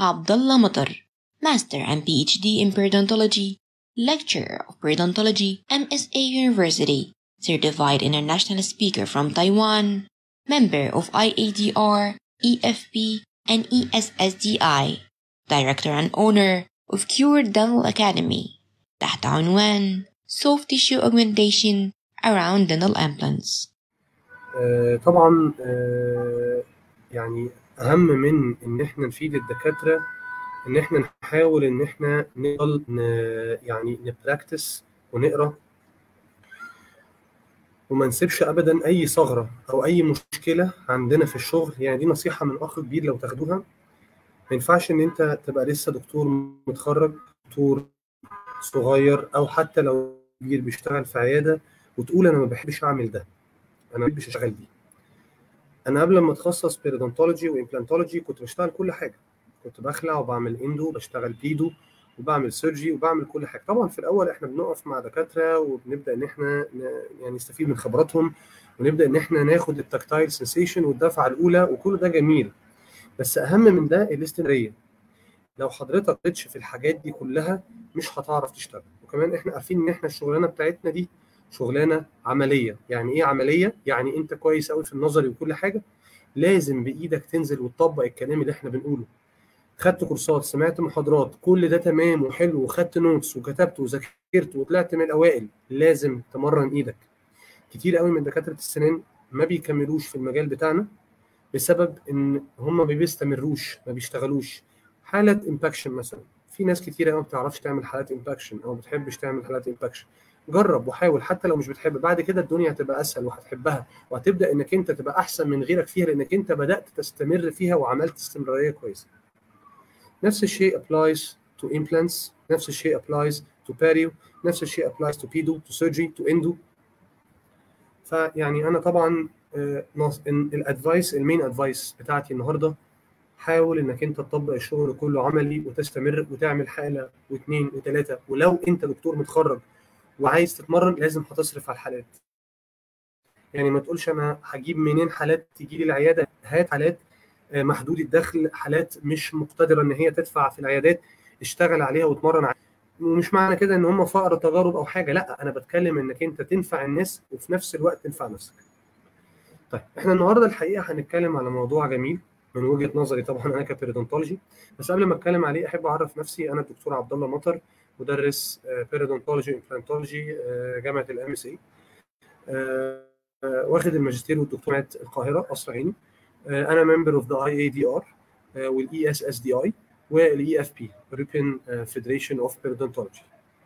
Abdullah Matar, Master and PhD in Periodontology, Lecturer of Periodontology, MSA University, Certified International Speaker from Taiwan, Member of IADR, EFP, and ESSDI, Director and Owner of Cure Dental Academy, تحت عنوان Soft Tissue Augmentation Around Dental Implants. آه، طبعا آه، يعني اهم من ان احنا نفيد الدكاتره ان احنا نحاول ان احنا نفضل ن- يعني نبراكتس ونقرا وما نسيبش ابدا اي ثغره او اي مشكله عندنا في الشغل يعني دي نصيحه من اخ كبير لو تاخدوها ما ينفعش ان انت تبقى لسه دكتور متخرج دكتور صغير او حتى لو كبير بيشتغل في عياده وتقول انا ما بحبش اعمل ده انا ما بحبش اشتغل دي انا قبل ما اتخصص بيريدونتولوجي وامبلانتولوجي كنت بشتغل كل حاجه كنت بخلع وبعمل اندو بشتغل بيدو وبعمل سيرجي وبعمل كل حاجه طبعا في الاول احنا بنقف مع دكاتره وبنبدا ان احنا ن- يعني نستفيد من خبراتهم ونبدا ان احنا ناخد التكتايل سنسيشن والدفعه الاولى وكل ده جميل بس اهم من ده الاستمراريه لو حضرتك قدتش في الحاجات دي كلها مش هتعرف تشتغل وكمان احنا عارفين ان احنا الشغلانه بتاعتنا دي شغلانه عمليه يعني ايه عمليه يعني انت كويس قوي في النظري وكل حاجه لازم بايدك تنزل وتطبق الكلام اللي احنا بنقوله خدت كورسات سمعت محاضرات كل ده تمام وحلو وخدت نوتس وكتبت وذاكرت وطلعت من الاوائل لازم تمرن ايدك كتير قوي من دكاتره السنان ما بيكملوش في المجال بتاعنا بسبب ان هم ما بيستمروش ما بيشتغلوش حاله امباكشن مثلا في ناس كتير قوي ما بتعرفش تعمل حالات امباكشن او ما بتحبش تعمل حالات امباكشن جرب وحاول حتى لو مش بتحب بعد كده الدنيا هتبقى اسهل وهتحبها وهتبدا انك انت تبقى احسن من غيرك فيها لانك انت بدات تستمر فيها وعملت استمراريه كويسه نفس الشيء applies to implants نفس الشيء applies to perio نفس الشيء applies to pedo to surgery to endo فيعني انا طبعا الادفايس المين ادفايس بتاعتي النهارده حاول انك انت تطبق الشغل كله عملي وتستمر وتعمل حاله واثنين وثلاثه ولو انت دكتور متخرج وعايز تتمرن لازم هتصرف على الحالات يعني ما تقولش انا هجيب منين حالات تيجي لي العياده هات حالات آه، محدود الدخل حالات مش مقتدره ان هي تدفع في العيادات اشتغل عليها واتمرن عليها ومش معنى كده ان هم فقر تجارب او حاجه لا انا بتكلم انك انت تنفع الناس وفي نفس الوقت تنفع نفسك طيب احنا النهارده الحقيقه هنتكلم على موضوع جميل من وجهه نظري طبعا انا كبيريدونتولوجي بس قبل ما اتكلم عليه احب اعرف نفسي انا الدكتور عبد الله مطر مدرس بيريدونتولوجي وامبلانتولوجي جامعه الام اس اي واخد الماجستير والدكتوراه القاهره قصر عيني آه، انا ممبر اوف ذا اي اي دي ار والاي اس اس دي اي والاي اف بي European فيدريشن اوف بيريدونتولوجي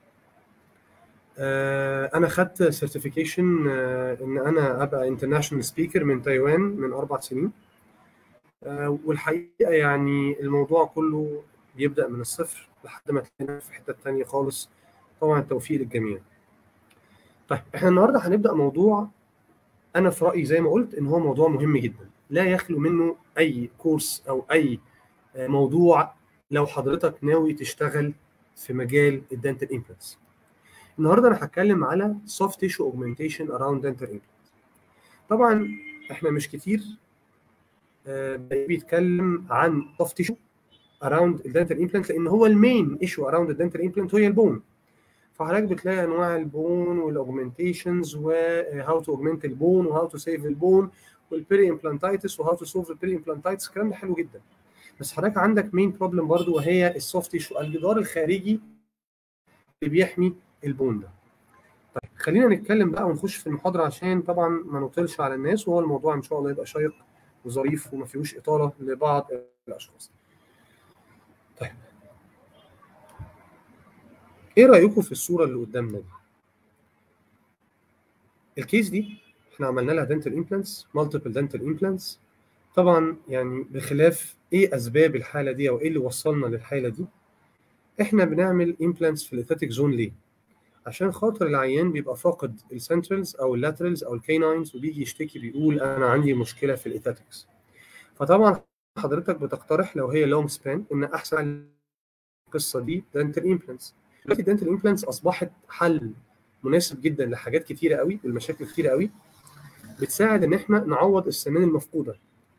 انا خدت سيرتيفيكيشن ان انا ابقى انترناشونال سبيكر من تايوان من اربع سنين آه، والحقيقه يعني الموضوع كله بيبدا من الصفر لحد ما تلاقينا في حته تانية خالص طبعا التوفيق للجميع طيب احنا النهارده هنبدا موضوع انا في رايي زي ما قلت ان هو موضوع مهم جدا لا يخلو منه اي كورس او اي آه، موضوع لو حضرتك ناوي تشتغل في مجال الدنتال امبلانتس النهارده انا هتكلم على soft tissue augmentation around dental implants طبعا احنا مش كتير آه، بيتكلم عن soft tissue around الدنتال امبلانت لان هو المين ايشو around الدنتال امبلانت هي البون فحضرتك بتلاقي انواع البون والاوجمنتيشنز وهاو تو اوجمنت البون وهاو تو سيف البون والبيري امبلانتايتس وهاو تو سولف البيري امبلانتايتس الكلام ده حلو جدا بس حضرتك عندك مين بروبلم برضو وهي السوفت تيشو الجدار الخارجي اللي بيحمي البون ده طيب خلينا نتكلم بقى ونخش في المحاضره عشان طبعا ما نطولش على الناس وهو الموضوع ان شاء الله يبقى شيق وظريف وما فيهوش اطاله لبعض الاشخاص طيب ايه رايكم في الصوره اللي قدامنا دي الكيس دي احنا عملنا لها دنتال امبلانتس مالتيبل دنتال امبلانتس طبعا يعني بخلاف ايه اسباب الحاله دي او ايه اللي وصلنا للحاله دي احنا بنعمل امبلانتس في الاثيتك زون ليه عشان خاطر العيان بيبقى فاقد السنترالز او اللاترالز او الكيناينز وبيجي يشتكي بيقول انا عندي مشكله في الاثيتكس فطبعا حضرتك بتقترح لو هي لونج سبان ان احسن القصه دي دنتال امبلانتس دلوقتي الدنتال امبلانتس اصبحت حل مناسب جدا لحاجات كتيره قوي والمشاكل كتيره قوي بتساعد ان احنا نعوض السنان المفقوده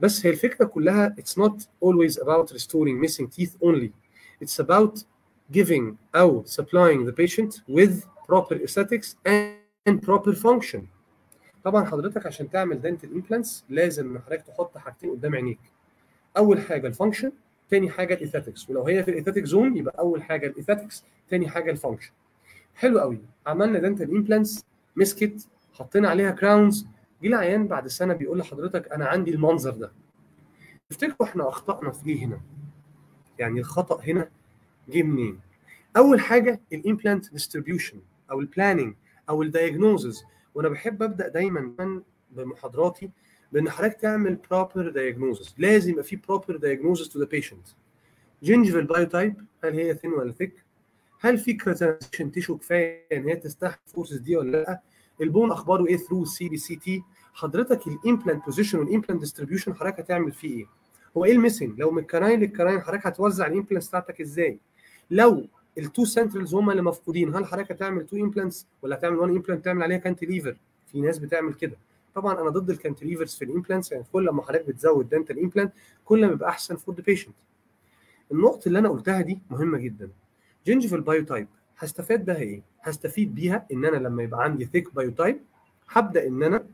بس هي الفكره كلها it's not always about restoring missing teeth only it's about giving او supplying the patient with proper aesthetics and proper function طبعا حضرتك عشان تعمل dental implants لازم ان حضرتك تحط حاجتين قدام عينيك اول حاجه الفانكشن تاني حاجه الايثيتكس ولو هي في الايثيتك زون يبقى اول حاجه الايثيتكس تاني حاجه الفانكشن حلو قوي عملنا دنتال امبلانتس مسكت حطينا عليها كراونز جه العيان بعد سنه بيقول لحضرتك انا عندي المنظر ده تفتكروا احنا اخطانا في ايه هنا يعني الخطا هنا جه منين اول حاجه الامبلانت ديستريبيوشن او البلاننج او الدايجنوزز وانا بحب ابدا دايما بمحاضراتي بان حضرتك تعمل بروبر دايجنوزز لازم يبقى في بروبر دايجنوزز تو ذا بيشنت جينجيفال بايوتايب هل هي ثين ولا ثيك هل في كريتينايزيشن تيشو كفايه ان هي تستحمل الفورسز دي ولا لا البون اخباره ايه ثرو السي بي سي تي حضرتك الامبلانت بوزيشن والامبلانت ديستريبيوشن حضرتك هتعمل فيه ايه هو ايه الميسنج لو من الكراين للكراين حضرتك هتوزع الامبلانتس بتاعتك ازاي لو التو سنترالز هم اللي مفقودين هل حضرتك هتعمل تو امبلانتس ولا هتعمل وان امبلانت تعمل عليها كانتليفر في ناس بتعمل كده طبعا انا ضد الكانتليفرز في الامبلانتس يعني كل ما حضرتك بتزود دنتال امبلانت كل ما بيبقى احسن فور ذا بيشنت النقطه اللي انا قلتها دي مهمه جدا جينجيفال بايوتايب هستفاد بها ايه هستفيد بيها ان انا لما يبقى عندي ثيك بايوتايب هبدا ان انا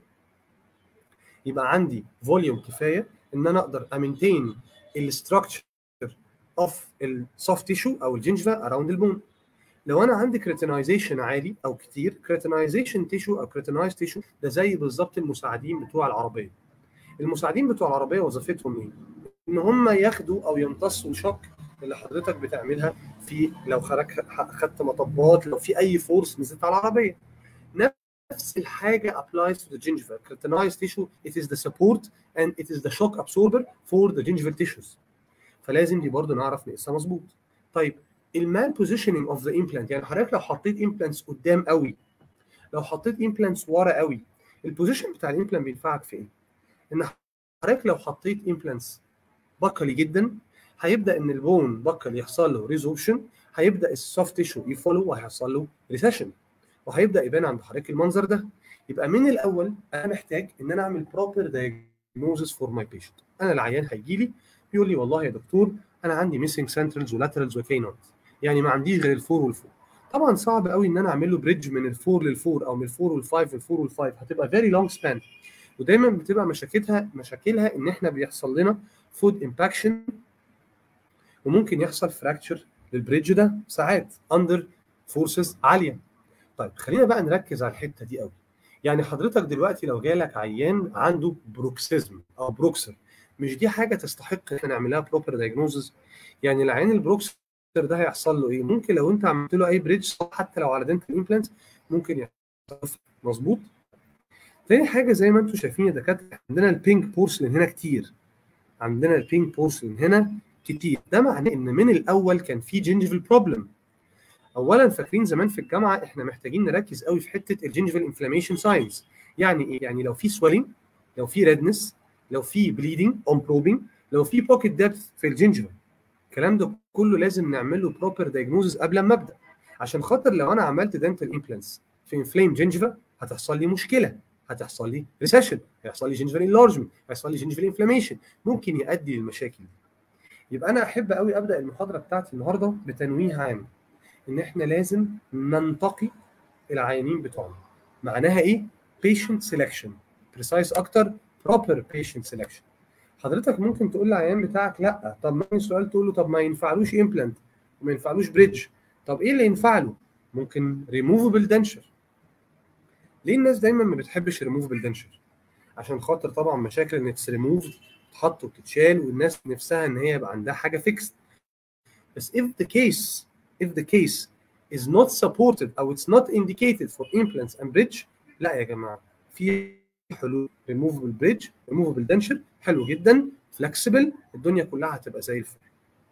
يبقى عندي فوليوم كفايه ان انا اقدر امينتين الستراكشر اوف السوفت تيشو او الجنجفا اراوند البون لو انا عندي كريتينايزيشن عالي او كتير كريتينايزيشن تيشو او كريتينايز تيشو ده زي بالظبط المساعدين بتوع العربيه المساعدين بتوع العربيه وظيفتهم ايه ان هم ياخدوا او يمتصوا الشوك اللي حضرتك بتعملها في لو خرجت خدت مطبات لو في اي فورس نزلت على العربيه نفس الحاجه applies to the gingiva keratinized tissue it is the support and it is the shock absorber for the gingival tissues فلازم دي برضه نعرف نقيسها مظبوط طيب المان بوزيشننج اوف ذا امبلانت يعني حضرتك لو حطيت امبلانتس قدام قوي لو حطيت امبلانتس ورا قوي البوزيشن بتاع الامبلانت بينفعك في ايه؟ ان حضرتك لو حطيت امبلانتس بكلي جدا هيبدا ان البون بكل يحصل له ريزوربشن هيبدا السوفت تيشو يفولو وهيحصل له ريسيشن وهيبدا يبان عند حضرتك المنظر ده يبقى من الاول انا محتاج ان انا اعمل بروبر دايجنوزس فور ماي بيشنت انا العيان هيجي لي بيقول لي والله يا دكتور انا عندي ميسنج سنترالز ولاترالز وكينوت يعني ما عنديش غير الفور والفور طبعا صعب قوي ان انا اعمل له بريدج من الفور للفور او من الفور والفايف للفور والفايف هتبقى فيري لونج سبان ودايما بتبقى مشاكلها مشاكلها ان احنا بيحصل لنا فود امباكشن وممكن يحصل فراكتشر للبريدج ده ساعات اندر فورسز عاليه طيب خلينا بقى نركز على الحته دي قوي يعني حضرتك دلوقتي لو جالك عيان عنده بروكسيزم او بروكسر مش دي حاجه تستحق ان احنا نعملها بروبر دايجنوزز يعني العيان البروكسر ده هيحصل له ايه ممكن لو انت عملت له اي بريدج حتى لو على دنتال امبلانت ممكن يحصل مظبوط تاني حاجه زي ما انتم شايفين يا دكاتره عندنا البينك بورسلين هنا كتير عندنا البينك بورسلين هنا كتير ده معناه ان من الاول كان في جينجيفال بروبلم اولا فاكرين زمان في الجامعه احنا محتاجين نركز قوي في حته الجينجيفال انفلاميشن ساينز يعني ايه يعني لو في سويلنج لو في ريدنس لو في بليدنج اون بروبنج لو في بوكيت ديبث في الجينجيفال الكلام ده كله لازم نعمل له بروبر دايجنوزز قبل ما ابدا عشان خاطر لو انا عملت دنتال امبلانتس في انفلام جينجيفا هتحصل لي مشكله هتحصل لي ريسيشن هيحصل لي جينجيفال انلارجمنت هيحصل لي جينجيفال انفلاميشن ممكن يؤدي للمشاكل دي يبقى انا احب قوي ابدا المحاضره بتاعتي النهارده بتنويه عام ان احنا لازم ننتقي العيانين بتوعنا معناها ايه patient selection precise اكتر proper patient selection حضرتك ممكن تقول للعيان بتاعك لا طب ما السؤال تقول له طب ما ينفعلوش امبلانت وما ينفعلوش بريدج طب ايه اللي ينفع له ممكن ريموفبل دنشر ليه الناس دايما ما بتحبش ريموفبل دنشر عشان خاطر طبعا مشاكل ان اتس ريموف تتحط وتتشال والناس نفسها ان هي يبقى عندها حاجه فيكس بس if the case if the case is not supported او it's not indicated for implants and bridge لا يا جماعه في حلول removable bridge removable denture حلو جدا flexible الدنيا كلها هتبقى زي الفل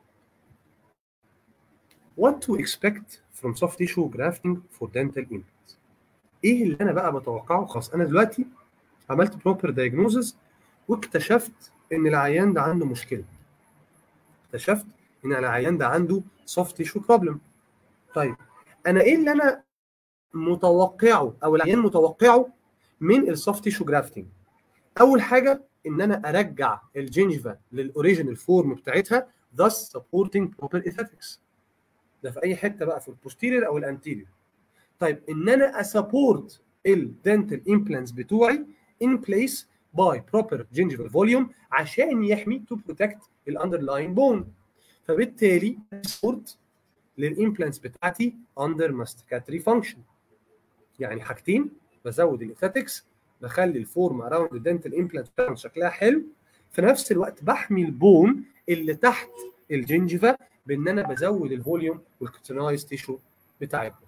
what to expect from soft tissue grafting for dental implants ايه اللي انا بقى بتوقعه خلاص انا دلوقتي عملت proper diagnosis واكتشفت ان العيان ده عنده مشكله اكتشفت ان العيان ده عنده soft tissue problem طيب انا ايه اللي انا متوقعه او العيان متوقعه من السوفت تيشو جرافتنج اول حاجه ان انا ارجع الجنجفا للاوريجينال فورم بتاعتها thus supporting proper aesthetics ده في اي حته بقى في البوستيرير او الانتيريور طيب ان انا اسبورت الدنتال امبلانتس بتوعي in place by proper gingival volume عشان يحمي to protect الاندرلاين بون فبالتالي سبورت للامبلانتس بتاعتي under masticatory function يعني حاجتين بزود الاثاتكس بخلي الفورم اراوند الدنتال امبلانت بتاعهم شكلها حلو في نفس الوقت بحمي البون اللي تحت الجنجفا بان انا بزود الفوليوم والكتنايز تيشو بتاعتنا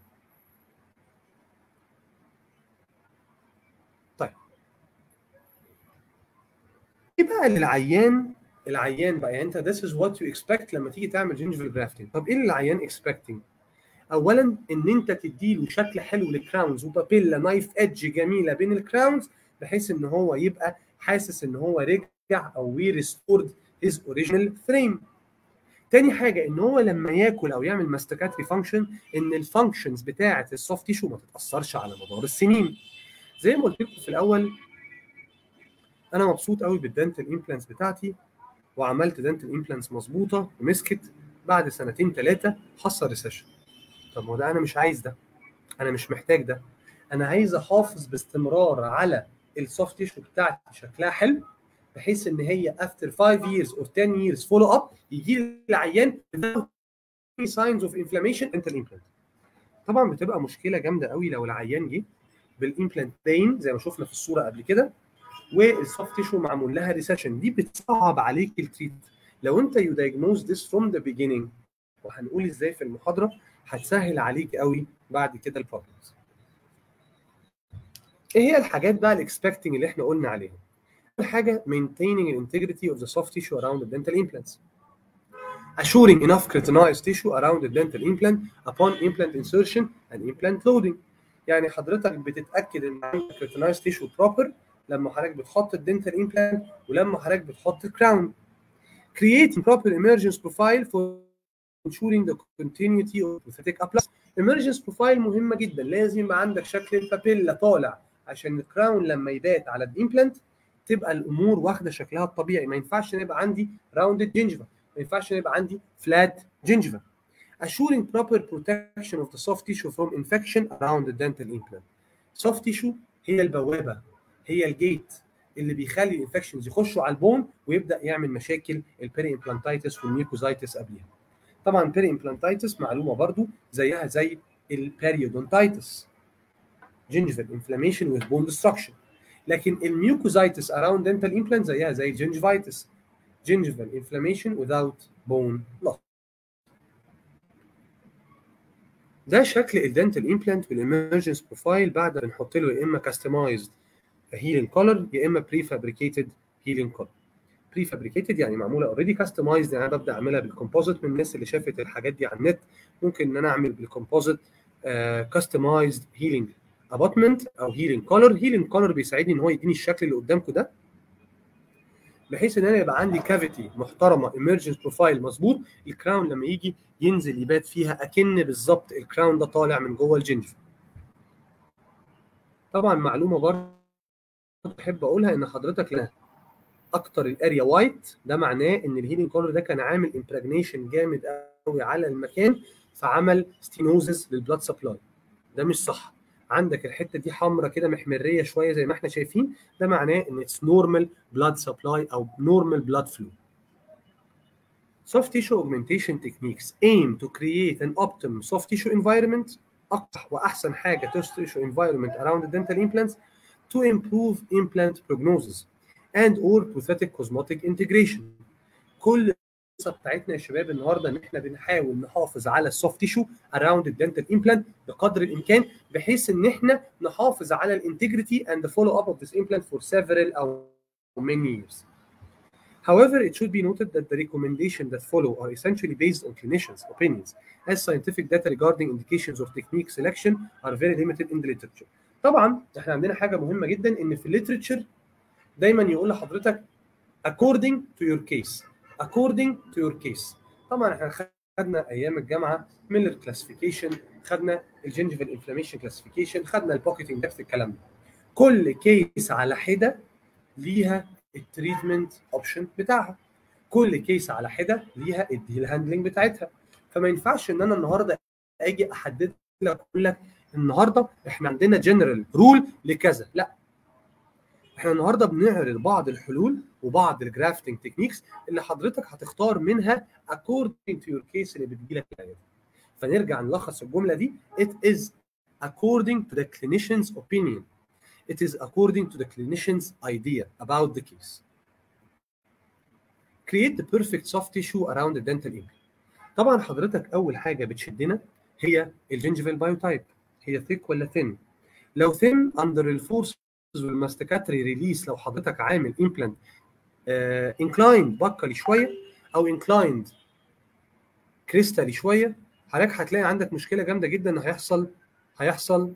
طيب ايه بقى للعيان العيان بقى يعني انت this is what you expect لما تيجي تعمل جينجفال جرافتنج طب ايه اللي العيان expecting اولا ان انت تديله شكل حلو للكراونز وبابيلا نايف ايدج جميله بين الكراونز بحيث ان هو يبقى حاسس ان هو رجع او وي ريستورد هيز اوريجينال فريم تاني حاجه ان هو لما ياكل او يعمل ماستكاتري فانكشن ان الفانكشنز بتاعه السوفت تيشو ما تتاثرش على مدار السنين زي ما قلت لكم في الاول انا مبسوط قوي بالدنتال امبلانتس بتاعتي وعملت دنتال امبلانتس مظبوطه ومسكت بعد سنتين ثلاثه حصل ريسيشن طب ما ده انا مش عايز ده انا مش محتاج ده انا عايز احافظ باستمرار على السوفت تيشو بتاعتي شكلها حلو بحيث ان هي افتر 5 years or 10 years فولو اب يجي لي العيان without signs of inflammation انت الامبلانت طبعا بتبقى مشكله جامده قوي لو العيان جه بالامبلانت بين زي ما شفنا في الصوره قبل كده والسوفت تيشو معمول لها ريسيشن دي بتصعب عليك التريت لو انت يو دايجنوز ذس فروم ذا beginning وهنقول ازاي في المحاضره هتسهل عليك قوي بعد كده البروبلمز ايه هي الحاجات بقى الاكسبكتنج اللي احنا قلنا عليها اول حاجه maintaining the integrity of the soft tissue around the dental implants assuring enough keratinized tissue around the dental implant upon implant insertion and implant loading يعني حضرتك بتتاكد ان عندك keratinized tissue proper لما حضرتك بتحط الدنتال امبلانت ولما حضرتك بتحط الكراون creating proper emergence profile for ensuring the continuity of prosthetic appliance emergence profile مهمه جدا لازم يبقى عندك شكل البابيلا طالع عشان الكراون لما يبات على الامبلانت تبقى الامور واخده شكلها الطبيعي ما ينفعش يبقى عندي راوندد جنجفا ما ينفعش يبقى عندي فلات جنجفا assuring proper protection of the soft tissue from infection around the dental implant soft tissue هي البوابه هي الجيت اللي بيخلي الانفكشنز يخشوا على البون ويبدا يعمل مشاكل البيري امبلانتايتس والميوكوزايتس قبلها طبعا البيري امبلانتايتس معلومه برضو زيها زي البيريودونتايتس جينجيفال انفلاميشن وذ بون ديستركشن لكن الميوكوزايتس اراوند دنتال امبلانت زيها زي جينجيفايتس جينجيفال انفلاميشن without bone loss ده شكل الدنتال امبلانت بالامرجنس بروفايل بعد ما نحط له يا اما كاستمايزد هيلينج كولر يا اما بري فابريكيتد هيلينج كولر بري فابريكيتد يعني معموله اوريدي كاستمايزد يعني انا ببدا اعملها بالكومبوزيت من الناس اللي شافت الحاجات دي على النت ممكن ان انا اعمل بالكومبوزيت كاستمايزد هيلينج اباتمنت او هيلينج كولر هيلينج كولر بيساعدني ان هو يديني الشكل اللي قدامكم ده بحيث ان انا يبقى عندي كافيتي محترمه ايمرجنس بروفايل مظبوط الكراون لما يجي ينزل يبات فيها اكن بالظبط الكراون ده طالع من جوه الجنجف طبعا معلومه برضه احب اقولها ان حضرتك لنا اكتر الاريا وايت ده معناه ان الهيلينج كولر ده كان عامل امبرجنيشن جامد قوي على المكان فعمل ستينوزز للبلاد سبلاي ده مش صح عندك الحته دي حمراء كده محمريه شويه زي ما احنا شايفين ده معناه ان اتس نورمال بلاد سبلاي او نورمال بلاد فلو soft tissue augmentation techniques aim to create an optimum soft tissue environment اقصح واحسن حاجه soft tissue environment around the dental implants to improve implant prognosis and or prosthetic cosmetic integration كل القصه بتاعتنا يا شباب النهارده ان احنا بنحاول نحافظ على السوفت تيشو اراوند الدنتال امبلانت بقدر الامكان بحيث ان احنا نحافظ على الانتجريتي and the follow up of this implant for several or many years. However, it should be noted that the recommendations that follow are essentially based on clinicians' opinions, as scientific data regarding indications of technique selection are very limited in the literature. طبعا احنا عندنا حاجه مهمه جدا ان في الليترشر دايما يقول لحضرتك according to your case according to your case طبعا احنا خدنا ايام الجامعه ميلر كلاسيفيكيشن خدنا الجنجفال انفلاميشن كلاسيفيكيشن خدنا البوكيتنج ديبث الكلام ده كل كيس على حده ليها التريتمنت اوبشن بتاعها كل كيس على حده ليها الديل هاندلنج بتاعتها فما ينفعش ان انا النهارده اجي احدد لك اقول لك النهارده احنا عندنا جنرال رول لكذا لا احنا النهارده بنعرض بعض الحلول وبعض الجرافتنج تكنيكس اللي حضرتك هتختار منها according to your case اللي بتجي لك العياده فنرجع نلخص الجمله دي it is according to the clinician's opinion it is according to the clinician's idea about the case create the perfect soft tissue around the dental implant طبعا حضرتك اول حاجه بتشدنا هي الجنجفال بايوتايب هي ثيك ولا ثين لو ثين اندر الفورس والماستيكاتري ريليس لو حضرتك عامل امبلانت انكلايند بكلي شويه او انكلايند كريستالي شويه حضرتك هتلاقي عندك مشكله جامده جدا ان هيحصل هيحصل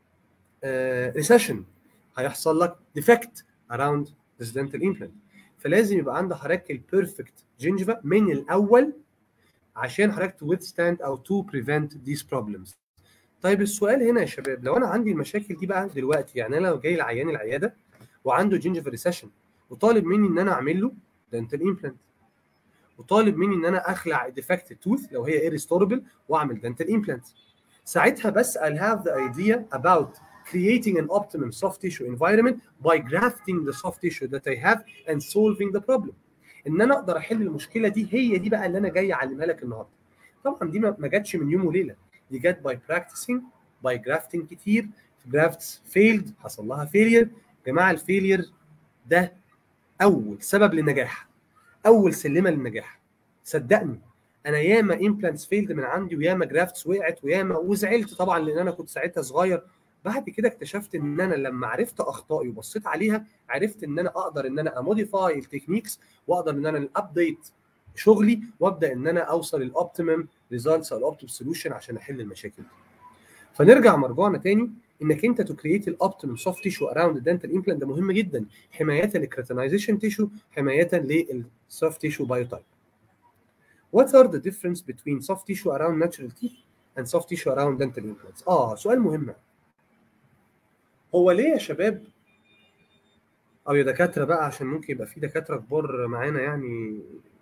ريسيشن هيحصل لك ديفكت اراوند ذس دنتال امبلانت فلازم يبقى عند حضرتك البيرفكت جنجفا من الاول عشان حضرتك تو withstand او تو بريفنت these problems طيب السؤال هنا يا شباب لو انا عندي المشاكل دي بقى دلوقتي يعني انا لو جاي لعيان العياده وعنده جينجيفال ريسيشن وطالب مني ان انا اعمل له دنتال امبلانت وطالب مني ان انا اخلع ديفكت توث لو هي ايرستوربل واعمل دنتال امبلانت ساعتها بس I'll have the idea about creating an optimum soft tissue environment by grafting the soft tissue that I have and solving the problem ان انا اقدر احل المشكله دي هي دي بقى اللي انا جاي اعلمها لك النهارده طبعا دي ما جاتش من يوم وليله دي جت باي براكتسنج باي جرافتنج كتير جرافتس فيلد حصل لها فيلير جماعه الفيلير ده اول سبب للنجاح اول سلمه للنجاح صدقني انا ياما امبلانتس فيلد من عندي وياما جرافتس وقعت وياما وزعلت طبعا لان انا كنت ساعتها صغير بعد كده اكتشفت ان انا لما عرفت اخطائي وبصيت عليها عرفت ان انا اقدر ان انا اموديفاي التكنيكس واقدر ان انا ابديت شغلي وابدا ان انا اوصل الاوبتيمم ريزلتس او الاوبتيمم سوليوشن عشان احل المشاكل دي. فنرجع مرجعنا تاني انك انت تو كرييت الاوبتيمم سوفت تيشو اراوند الدنتال امبلانت ده مهم جدا حمايه للكريتينايزيشن تيشو حمايه للسوفت تيشو بايوتايب. What are the difference between soft tissue around natural teeth and soft tissue around dental implants؟ اه سؤال مهم. هو ليه يا شباب او يا دكاتره بقى عشان ممكن يبقى في دكاتره كبار معانا يعني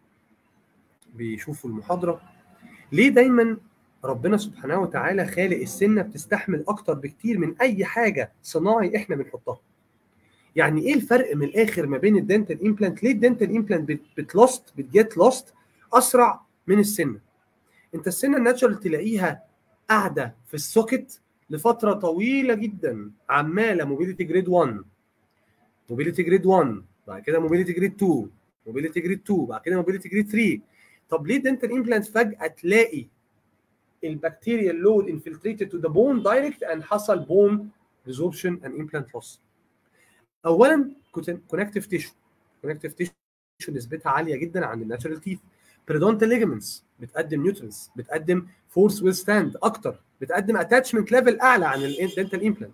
بيشوفوا المحاضره ليه دايما ربنا سبحانه وتعالى خالق السنه بتستحمل اكتر بكتير من اي حاجه صناعي احنا بنحطها يعني ايه الفرق من الاخر ما بين الدنتال امبلانت ليه الدنتال امبلانت بتلوست بتجيت لوست اسرع من السنه انت السنه الناتشرال تلاقيها قاعده في السوكت لفتره طويله جدا عماله موبيليتي جريد 1 موبيليتي جريد 1 بعد كده موبيليتي جريد 2 موبيليتي جريد 2 بعد كده موبيليتي جريد 3 طب ليه دنتال امبلانت فجاه تلاقي البكتيريا لود انفلتريتد تو ذا بون دايركت اند حصل بون ريزوربشن اند امبلانت لوس اولا كونكتيف تيشو كونكتيف تيشو نسبتها عاليه جدا عند الناتشرال تيث بريدونتال ليجمنتس بتقدم نيوترنس بتقدم فورس ويل ستاند اكتر بتقدم اتاتشمنت ليفل اعلى عن الدنتال امبلانت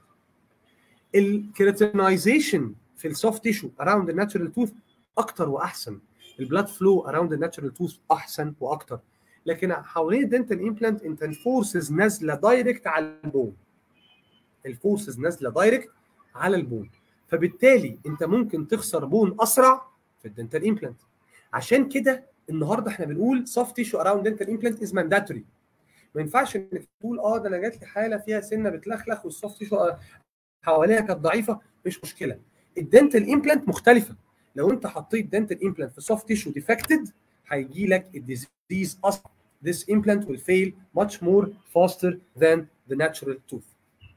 الكيراتينايزيشن في السوفت تيشو اراوند الناتشرال توث اكتر واحسن البلاد فلو اراوند الناتشرال توث احسن واكتر لكن حوالين الدنتال امبلانت انت الفورسز نازله دايركت على البون الفورسز نازله دايركت على البون فبالتالي انت ممكن تخسر بون اسرع في الدنتال امبلانت عشان كده النهارده احنا بنقول سوفت تيشو اراوند دنتال امبلانت از مانداتوري ما ينفعش انك تقول اه ده انا جات لي حاله فيها سنه بتلخلخ والسوفت تيشو حواليها كانت ضعيفه مش مشكله الدنتال امبلانت مختلفه لو انت حطيت دنتال امبلانت في سوفت تيشو ديفكتد هيجي لك الديزيز اصلا this implant will fail much more faster than the natural tooth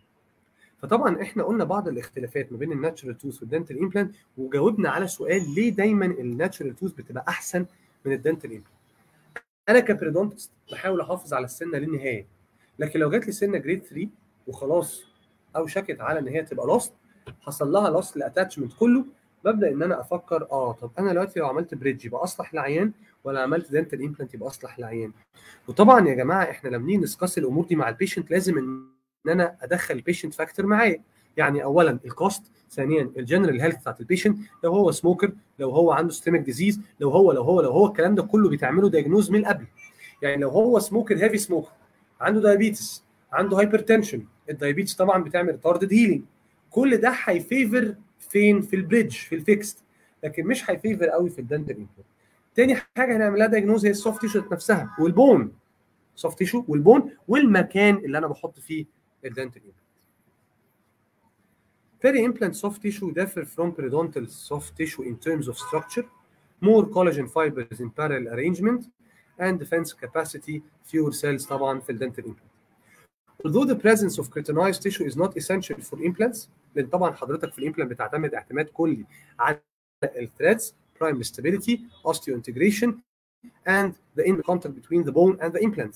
فطبعا احنا قلنا بعض الاختلافات ما بين الناتشرال توث والدنتال امبلانت وجاوبنا على سؤال ليه دايما الناتشرال توث بتبقى احسن من الدنتال امبلانت انا كبريدونتست بحاول احافظ على السنه للنهايه لكن لو جات لي سنه جريد 3 وخلاص او شكت على ان هي تبقى لاست حصل لها لاست الاتاتشمنت كله ببدا ان انا افكر اه طب انا دلوقتي لو عملت بريدج يبقى اصلح للعيان ولا عملت دنتال امبلانت يبقى اصلح للعيان وطبعا يا جماعه احنا لما نيجي نسكس الامور دي مع البيشنت لازم ان انا ادخل البيشنت فاكتور معايا يعني اولا الكوست ثانيا الجنرال هيلث بتاعت البيشنت لو هو سموكر لو هو عنده سيستميك ديزيز لو هو لو هو لو هو الكلام ده كله بيتعمله دايجنوز من قبل يعني لو هو سموكر هيفي سموكر عنده دايابيتس عنده هايبرتنشن الدايابيتس طبعا بتعمل ريتاردد هيلينج كل ده هيفيفر فين في البريدج في الفيكست لكن مش هيفيفر قوي في الدنتال امبلانت تاني حاجه هنعملها دايجنوز هي السوفت تيشو نفسها والبون سوفت تيشو والبون والمكان اللي انا بحط فيه الدنتال امبلانت Peri-implant soft tissue differ from periodontal soft tissue in terms of structure, more collagen fibers in parallel arrangement, and defense capacity, fewer cells طبعا في الدنتال implant. Although the presence of keratinized tissue is not essential for implants, لان طبعا حضرتك في الامبلانت بتعتمد اعتماد كلي على الثريدز, prime stability, osteointegration, and the in contact between the bone and the implant.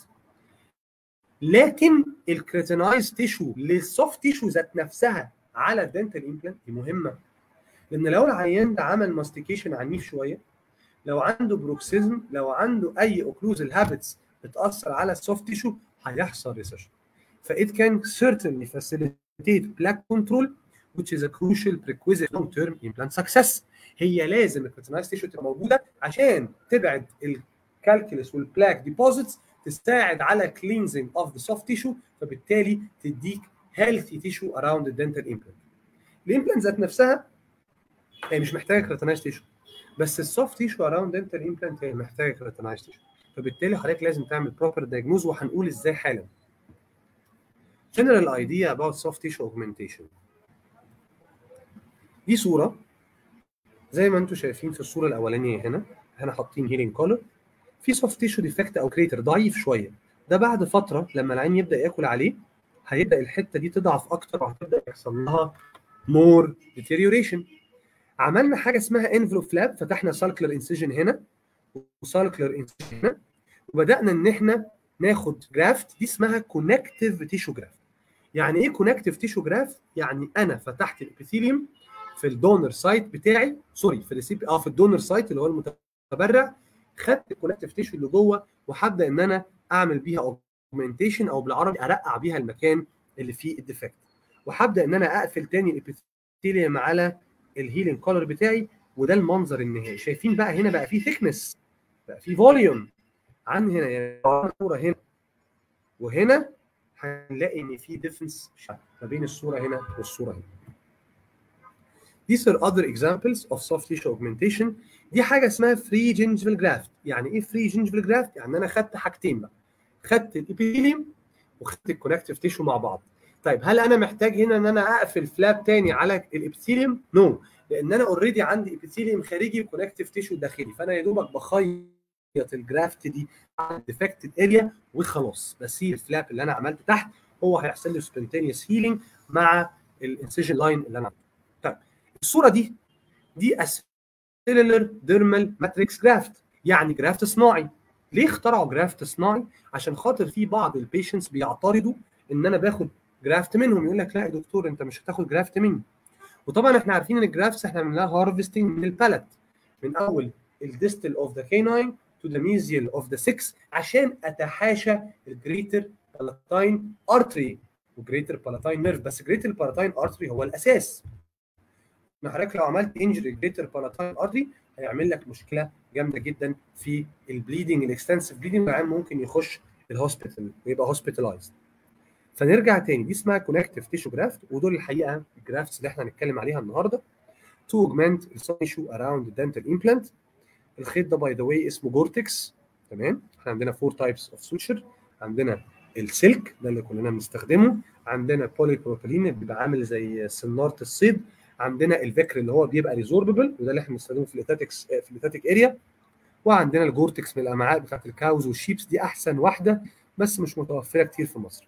لكن الكريتينايز تيشو للسوفت تيشو ذات نفسها على الدنتال امبلانت دي مهمه لان لو العيان ده عمل ماستيكيشن عنيف شويه لو عنده بروكسيزم لو عنده اي اوكلوزال هابتس بتاثر على السوفت تيشو هيحصل ريسيشن فإت can certainly facilitate plaque control which is a crucial prerequisite long term implant success هي لازم الكريتينايز تيشو تبقى موجوده عشان تبعد الكالكولس والبلاك ديبوزيتس تساعد على cleansing of the soft tissue فبالتالي تديك healthy tissue around the dental implant. الامبلانت ذات نفسها هي مش محتاجه كريتينايز تيشو بس السوفت تيشو اراوند دنتال امبلانت هي محتاجه كريتينايز تيشو فبالتالي حضرتك لازم تعمل بروبر دايجنوز وهنقول ازاي حالا. General idea about soft tissue augmentation. دي صوره زي ما انتم شايفين في الصوره الاولانيه هنا هنا حاطين هيلينج كولر في سوفت تيشو ديفكت او كريتر ضعيف شويه ده بعد فتره لما العين يبدا ياكل عليه هيبدا الحته دي تضعف اكتر وهتبدا يحصل لها مور ديتيريوريشن عملنا حاجه اسمها انفلوب فلاب فتحنا سالكلر انسيجن هنا وسالكلر انسيجن هنا وبدانا ان احنا ناخد جرافت دي اسمها كونكتيف تيشو جرافت يعني ايه كونكتيف تيشو جرافت يعني انا فتحت الابيثيليوم في الدونر سايت بتاعي سوري في الريسيب اه في الدونر سايت اللي هو المتبرع خدت الكونكتيف تيشو اللي جوه وهبدا ان انا اعمل بيها اوجمنتيشن او بالعربي ارقع بيها المكان اللي فيه الديفكت وهبدا ان انا اقفل تاني الابيثيليوم على الهيلينج كولر بتاعي وده المنظر النهائي شايفين بقى هنا بقى فيه ثيكنس بقى فيه فوليوم عن هنا يعني الصوره هنا وهنا هنلاقي ان في ديفرنس ما بين الصوره هنا والصوره هنا These are other examples of soft tissue augmentation دي حاجه اسمها free gingival graft يعني ايه free gingival graft يعني انا خدت حاجتين بقى خدت الابيثيليوم وخدت الكونكتيف تيشو مع بعض طيب هل انا محتاج هنا ان انا اقفل فلاب تاني على الابيثيليوم نو no. لان انا اوريدي عندي ابيثيليوم خارجي وكونكتيف تيشو داخلي فانا يا دوبك بخيط الجرافت دي على الديفكتد اريا وخلاص بسيب الفلاب اللي انا عملته تحت هو هيحصل له سبونتينيوس هيلينج مع الانسيجن لاين اللي انا عملته طيب الصوره دي دي اسيلولر ديرمال ماتريكس جرافت يعني جرافت صناعي ليه اخترعوا جرافت صناعي عشان خاطر في بعض البيشنتس بيعترضوا ان انا باخد جرافت منهم يقول لك لا يا دكتور انت مش هتاخد جرافت مني وطبعا احنا عارفين ان الجرافتس احنا بنعملها هارفستنج من البالت من اول الديستل اوف ذا كيناين تو ذا ميزيال اوف ذا 6 عشان اتحاشى الجريتر بالاتاين ارتري وجريتر بالاتاين نيرف بس جريتر بالاتاين ارتري هو الاساس حضرتك لو عملت انجري جريتر بالاتاين ارتري هيعمل لك مشكله جامده جدا في البليدنج الاكستنسيف بليدنج العيان ممكن يخش الهوسبيتال ويبقى هوسبيتالايزد فنرجع تاني دي اسمها كونكتيف تيشو جرافت ودول الحقيقه الجرافتس اللي احنا هنتكلم عليها النهارده تو اوجمنت التيشو اراوند الدنتال امبلانت الخيط ده باي ذا واي اسمه جورتكس تمام احنا عندنا فور تايبس اوف سوتشر عندنا السلك ده اللي كلنا بنستخدمه عندنا بولي بروبيلين بيبقى عامل زي سناره الصيد عندنا الفكر اللي هو بيبقى ريزوربل وده اللي احنا بنستخدمه في الايتاتكس في الايتاتيك اريا وعندنا الجورتكس من الامعاء بتاعت الكاوز والشيبس دي احسن واحده بس مش متوفره كتير في مصر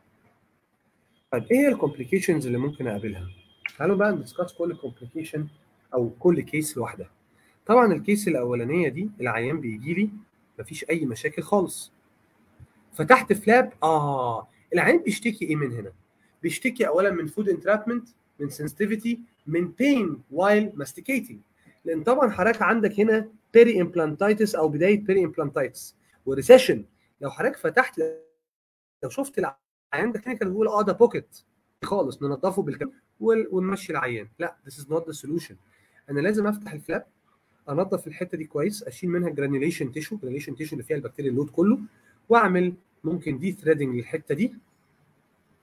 طيب ايه هي الكومبليكيشنز اللي ممكن اقابلها تعالوا بقى ندسكاس كل كومبليكيشن او كل كيس لوحدها طبعا الكيس الاولانيه دي العيان بيجي لي مفيش اي مشاكل خالص فتحت فلاب اه العيان بيشتكي ايه من هنا بيشتكي اولا من فود انترابمنت من سنسيتيفيتي من بين وايل ماستيكيتنج لان طبعا حضرتك عندك هنا بيري امبلانتايتس او بدايه بيري امبلانتايتس وريسيشن لو حضرتك فتحت لو شفت العيان ده كلينيكال بيقول اه ده بوكيت خالص ننضفه بالكامل ونمشي العيان لا this is not the solution انا لازم افتح الفلاب انضف الحته دي كويس اشيل منها جرانيوليشن تيشو جرانيوليشن تيشو اللي فيها البكتيريا اللود كله واعمل ممكن دي ثريدنج للحته دي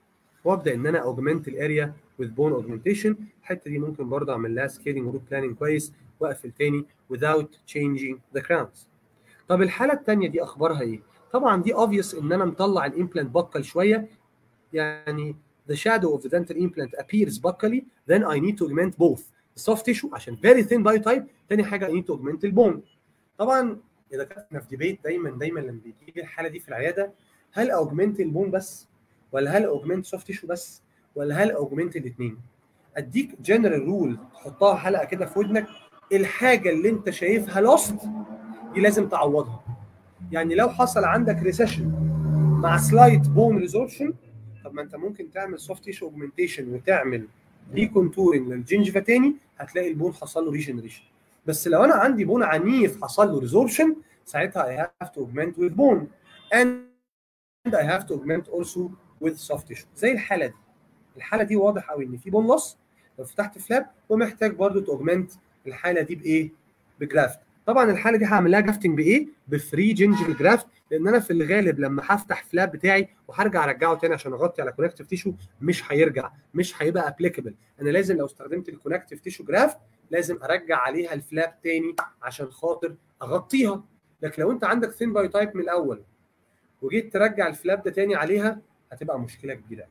وابدا ان انا اوجمنت الاريا with bone augmentation الحته دي ممكن برضه اعمل لها سكيلينج وروت بلاننج كويس واقفل تاني without changing the crowns طب الحاله الثانيه دي اخبارها ايه طبعا دي obvious ان انا مطلع الامبلانت بكل شويه يعني the shadow of the dental implant appears buccally then I need to augment both the soft tissue عشان very thin biotype تاني حاجه I need to augment البون طبعا اذا كنا في ديبيت دايما دايما لما بيجي لي الحاله دي في العياده هل اوجمنت البون بس ولا هل اوجمنت سوفت تيشو بس ولا هل اوجمنت الاثنين اديك جنرال رول تحطها حلقه كده في ودنك الحاجه اللي انت شايفها لوست دي لازم تعوضها يعني لو حصل عندك ريسيشن مع سلايت بون ريزوربشن طب ما انت ممكن تعمل سوفت تيشو اوجمنتيشن وتعمل ريكونتورنج للجنجفه تاني هتلاقي البون حصل له ريجنريشن بس لو انا عندي بون عنيف حصل له ريزوربشن ساعتها I have to augment with bone and I have to augment also with soft tissue زي الحاله دي الحاله دي واضح قوي ان في بون لوس لو فتحت فلاب ومحتاج برضو توجمنت الحاله دي بايه؟ بجرافت طبعا الحاله دي هعمل لها جرافتنج بايه؟ بفري جينجل جرافت لان انا في الغالب لما هفتح فلاب بتاعي وهرجع ارجعه تاني عشان اغطي على كونكتيف تيشو مش هيرجع مش هيبقى ابليكابل انا لازم لو استخدمت الكونكتيف تيشو جرافت لازم ارجع عليها الفلاب تاني عشان خاطر اغطيها لكن لو انت عندك ثين باي تايب من الاول وجيت ترجع الفلاب ده تاني عليها هتبقى مشكله كبيره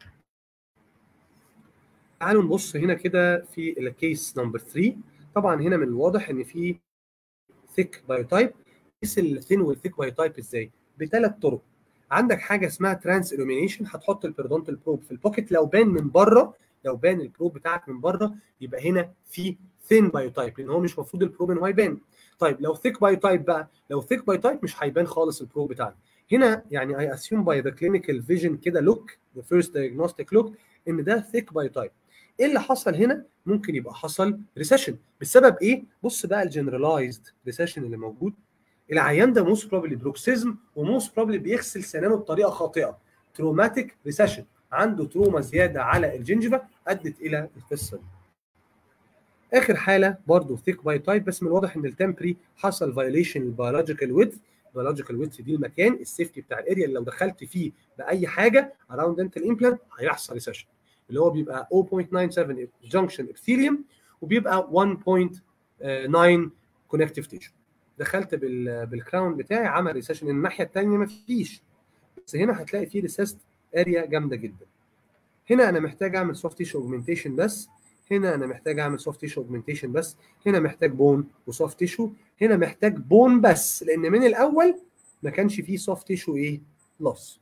تعالوا نبص هنا كده في الكيس نمبر 3 طبعا هنا من الواضح ان في ثيك بايوتايب قيس الثين والثيك بايوتايب ازاي بثلاث طرق عندك حاجه اسمها ترانس الومينيشن هتحط البيرودونتال بروب في البوكيت لو بان من بره لو بان البروب بتاعك من بره يبقى هنا في ثين بايوتايب لان هو مش المفروض البروب ان هو يبان طيب لو ثيك بايوتايب بقى لو ثيك بايوتايب مش هيبان خالص البروب بتاعنا هنا يعني اي اسيوم باي ذا كلينيكال فيجن كده لوك ذا فيرست دايجنوستيك لوك ان ده ثيك بايوتايب ايه اللي حصل هنا ممكن يبقى حصل ريسيشن بسبب ايه بص بقى الجنرالايزد ريسيشن اللي موجود العيان ده موست بروبلي بروكسيزم وموست بروبلي بيغسل سنانه بطريقه خاطئه تروماتيك ريسيشن عنده تروما زياده على الجنجفه ادت الى القصه دي اخر حاله برضه ثيك باي تايب بس من الواضح ان التمبري حصل فايوليشن البيولوجيكال ويدث البيولوجيكال ويدث دي المكان السيفتي بتاع الاريا اللي لو دخلت فيه باي حاجه اراوند دنتال امبلانت هيحصل ريسيشن اللي هو بيبقى 0.97 جنكشن ابثيليوم وبيبقى 1.9 كونكتيف تيشو دخلت بال بالكراون بتاعي عمل ريسيشن الناحيه الثانيه ما فيش بس هنا هتلاقي فيه ريسيست اريا جامده جدا هنا انا محتاج اعمل سوفت تيشو اوجمنتيشن بس هنا انا محتاج اعمل سوفت تيشو اوجمنتيشن بس هنا محتاج بون وسوفت تيشو هنا محتاج بون بس لان من الاول ما كانش فيه سوفت تيشو ايه لوس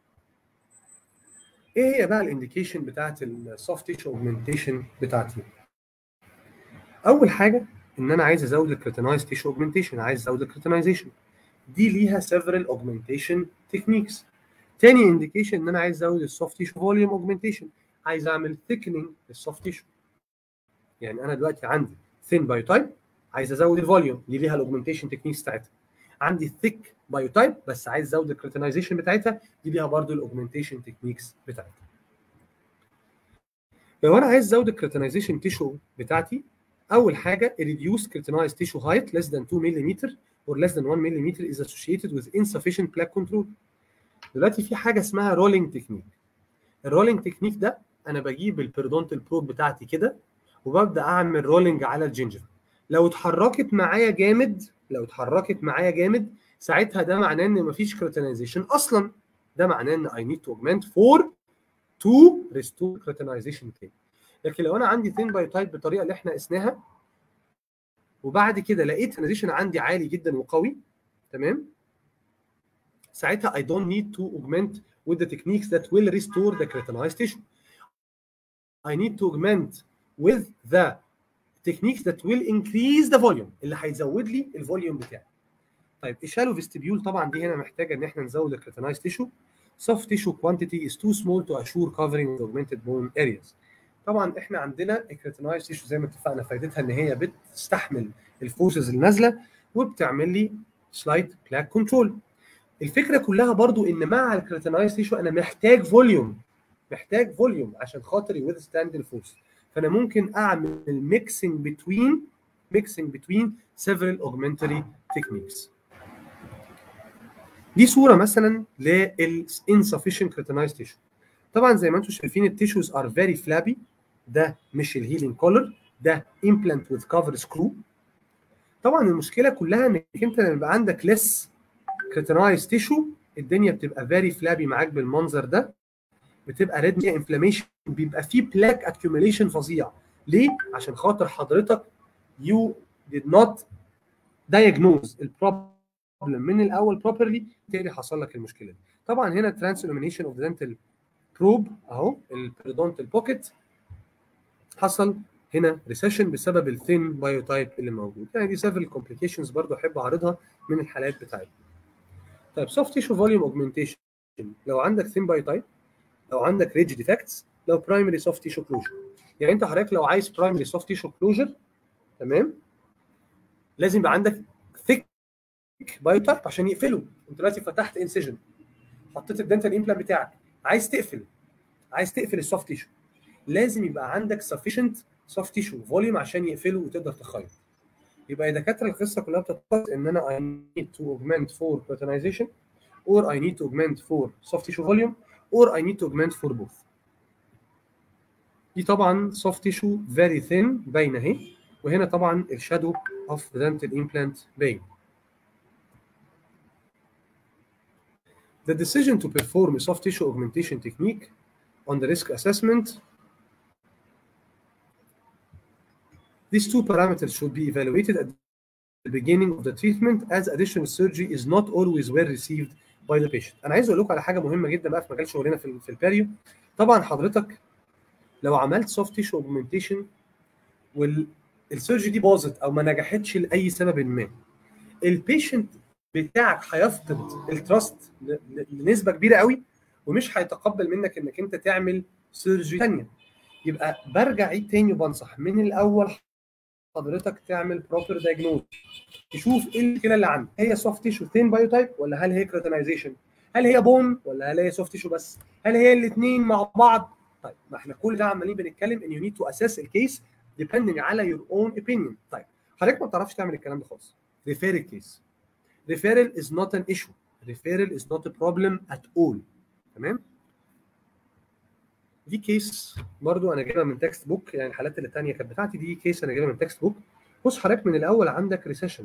ايه هي بقى الانديكيشن بتاعت السوفت تيشو اوجمنتيشن بتاعتي اول حاجه ان انا عايز ازود الكريتينايز تيشو اوجمنتيشن عايز ازود الكريتينايزيشن دي ليها several augmentation techniques تاني انديكيشن ان انا عايز ازود السوفت تيشو فوليوم اوجمنتيشن عايز اعمل thickening للسوفت تيشو يعني انا دلوقتي عندي thin بايوتايب عايز ازود الفوليوم دي ليها الاوجمنتيشن تكنيكس بتاعتها عندي ثيك بايوتايب بس عايز ازود الكريتينايزيشن بتاعتها دي ليها برضو الاوجمنتيشن تكنيكس بتاعتها لو انا عايز ازود الكريتينايزيشن تيشو بتاعتي اول حاجه reduce keratinized tissue height less than 2 mm or less than 1 mm is associated with insufficient plaque control دلوقتي في حاجه اسمها رولينج تكنيك الرولينج تكنيك ده انا بجيب البيرودونتال بروب بتاعتي كده وببدا اعمل رولينج على الجنجر لو اتحركت معايا جامد لو اتحركت معايا جامد ساعتها ده معناه ان مفيش كريتينايزيشن اصلا ده معناه ان I need to augment for to restore keratinization تاني لكن لو انا عندي ثين باي تايب بالطريقه اللي احنا قسناها وبعد كده لقيت كريتينايزيشن عندي عالي جدا وقوي تمام ساعتها I don't need to augment with the techniques that will restore the keratinized tissue I need to augment with the techniques that will increase the volume اللي هيزود لي الفوليوم بتاعي طيب الشالو فيستبيول طبعا دي هنا محتاجه ان احنا نزود الكريتينايز تيشو soft tissue quantity is too small to assure covering the augmented bone areas طبعا احنا عندنا الكريتينايز تيشو زي ما اتفقنا فائدتها ان هي بتستحمل الفورسز النازله وبتعمل لي سلايد بلاك كنترول الفكره كلها برضو ان مع الكريتينايز تيشو انا محتاج فوليوم محتاج فوليوم عشان خاطر يوذستاند الفورس فانا ممكن اعمل ميكسنج بتوين ميكسنج بتوين several augmentary techniques دي صوره مثلا لل insufficient keratinized tissue طبعا زي ما انتم شايفين التيشوز ار فيري فلابي ده مش الهيلينج كولر ده امبلانت وذ كفر سكرو طبعا المشكله كلها انك انت لما يبقى عندك ليس كريتينايز تيشو الدنيا بتبقى فيري فلابي معاك بالمنظر ده بتبقى ريد انفلاميشن بيبقى فيه بلاك اكيوميليشن فظيع ليه؟ عشان خاطر حضرتك يو did not diagnose البروبلم من الاول properly بالتالي حصل لك المشكله دي. طبعا هنا ترانس illumination اوف dental بروب اهو البريدونتال بوكيت حصل هنا ريسيشن بسبب الثين بايوتايب اللي موجود يعني دي سيفل كومبليكيشنز برضو احب اعرضها من الحالات بتاعتنا طيب سوفت تيشو فوليوم اوجمنتيشن لو عندك ثين بايوتايب لو عندك ريج ديفكتس لو برايمري سوفت تيشو كلوجر يعني انت حضرتك لو عايز برايمري سوفت تيشو كلوجر تمام لازم يبقى عندك ثيك بايوتايب عشان يقفله انت دلوقتي فتحت انسيجن حطيت الدنتال امبلانت بتاعك عايز تقفل عايز تقفل السوفت تيشو لازم يبقى عندك sufficient soft tissue volume عشان يقفله وتقدر تخيط يبقى يا دكاتره القصه كلها بتتطلب ان انا I need to augment for keratinization or I need to augment for soft tissue volume or I need to augment for both دي طبعا soft tissue very thin باينه اهي وهنا طبعا الشادو of the dental implant باين The decision to perform a soft tissue augmentation technique on the risk assessment These two parameters should be evaluated at the beginning of the treatment as additional surgery is not always well received by the patient. انا عايز اقول لكم على حاجه مهمه جدا بقى في مجال شغلنا في في الباريو طبعا حضرتك لو عملت سوفت تيشو اوجمنتيشن والسيرجري دي باظت او ما نجحتش لاي سبب ما البيشنت بتاعك هيفقد التراست لنسبه كبيره قوي ومش هيتقبل منك انك انت تعمل سيرجري ثانيه يبقى برجع عيد تاني وبنصح من الاول حضرتك تعمل بروبر دايجنوز تشوف ايه المشكله اللي عندك هي سوفت تيشو ثين بايوتايب ولا هل هي كريتينايزيشن هل هي بون ولا هل هي سوفت تيشو بس هل هي الاثنين مع بعض طيب ما احنا كل ده عمالين بنتكلم ان يو نيد تو اسس الكيس depending على يور اون opinion طيب حضرتك ما بتعرفش تعمل الكلام ده خالص ريفير الكيس referral is not an issue referral is not a problem at all تمام دي كيس برضو انا جايبها من تكست بوك يعني الحالات اللي الثانيه كانت بتاعتي دي كيس انا جايبها من تكست بوك بص حضرتك من الاول عندك ريسيشن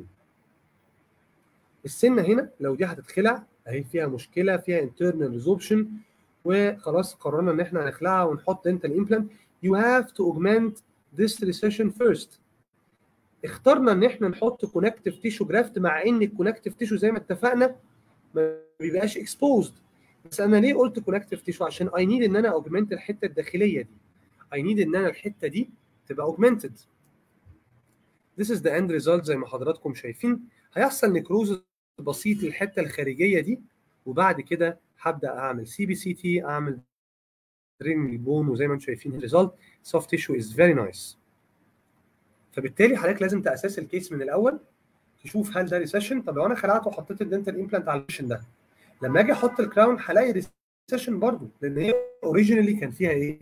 السنه هنا لو دي هتتخلع اهي فيها مشكله فيها انترنال ريزوبشن وخلاص قررنا ان احنا هنخلعها ونحط دنتال امبلانت يو هاف تو اوجمنت ذس ريسيشن فيرست اخترنا ان احنا نحط كونكتيف تيشو جرافت مع ان الكونكتيف تيشو زي ما اتفقنا ما بيبقاش اكسبوزد بس انا ليه قلت كونكتيف تيشو عشان اي نيد ان انا اوجمنت الحته الداخليه دي اي نيد ان انا الحته دي تبقى اوجمنتد This is the end result زي ما حضراتكم شايفين هيحصل نكروز بسيط للحته الخارجيه دي وبعد كده هبدا اعمل سي بي سي تي اعمل درين البون وزي ما انتم شايفين الريزلت سوفت تيشو از فيري نايس فبالتالي حضرتك لازم تاسس الكيس من الاول تشوف هل ده ريسيشن طب لو انا خلعت وحطيت الدنتال امبلانت على الريسيشن ده لما اجي احط الكراون هلاقي ريسيشن برضه لان هي اوريجينالي كان فيها ايه؟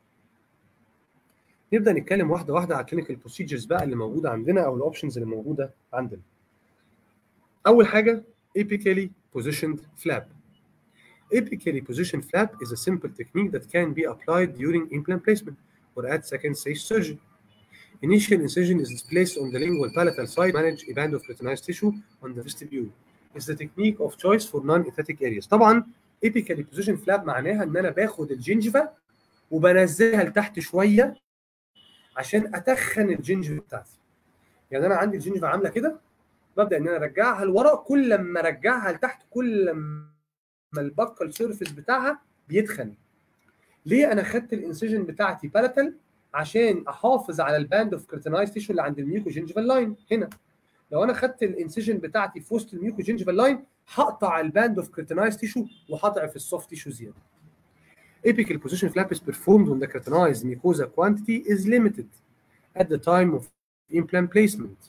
نبدا نتكلم واحده واحده على الكلينيكال بروسيجرز بقى اللي موجوده عندنا او الاوبشنز اللي موجوده عندنا. اول حاجه apically positioned flap. Apically positioned flap is a simple technique that can be applied during implant placement or at second stage surgery. Initial incision is placed on the lingual palatal side, manage a band of keratinized tissue on the vestibule. is the technique of choice for non-aesthetic areas. طبعا apically position flap معناها ان انا باخد الجنجفه وبنزلها لتحت شويه عشان اتخن الجنجفه بتاعتي. يعني انا عندي الجنجفه عامله كده ببدا ان انا ارجعها لورا كل لما ارجعها لتحت كل لما البقه السيرفيس بتاعها بيتخن. ليه انا خدت الانسيجن بتاعتي بالاتال عشان احافظ على الباند اوف كريتينايز تيشو اللي عند الميوكو جنجفال لاين هنا. لو انا خدت الانسيجن بتاعتي في وسط الميوكو جنجفال لاين هقطع الباند اوف كريتينايز تيشو وهضعف السوفت تيشو زياده. Apical position flap is performed when the keratinized mucosa quantity is limited at the time of implant placement.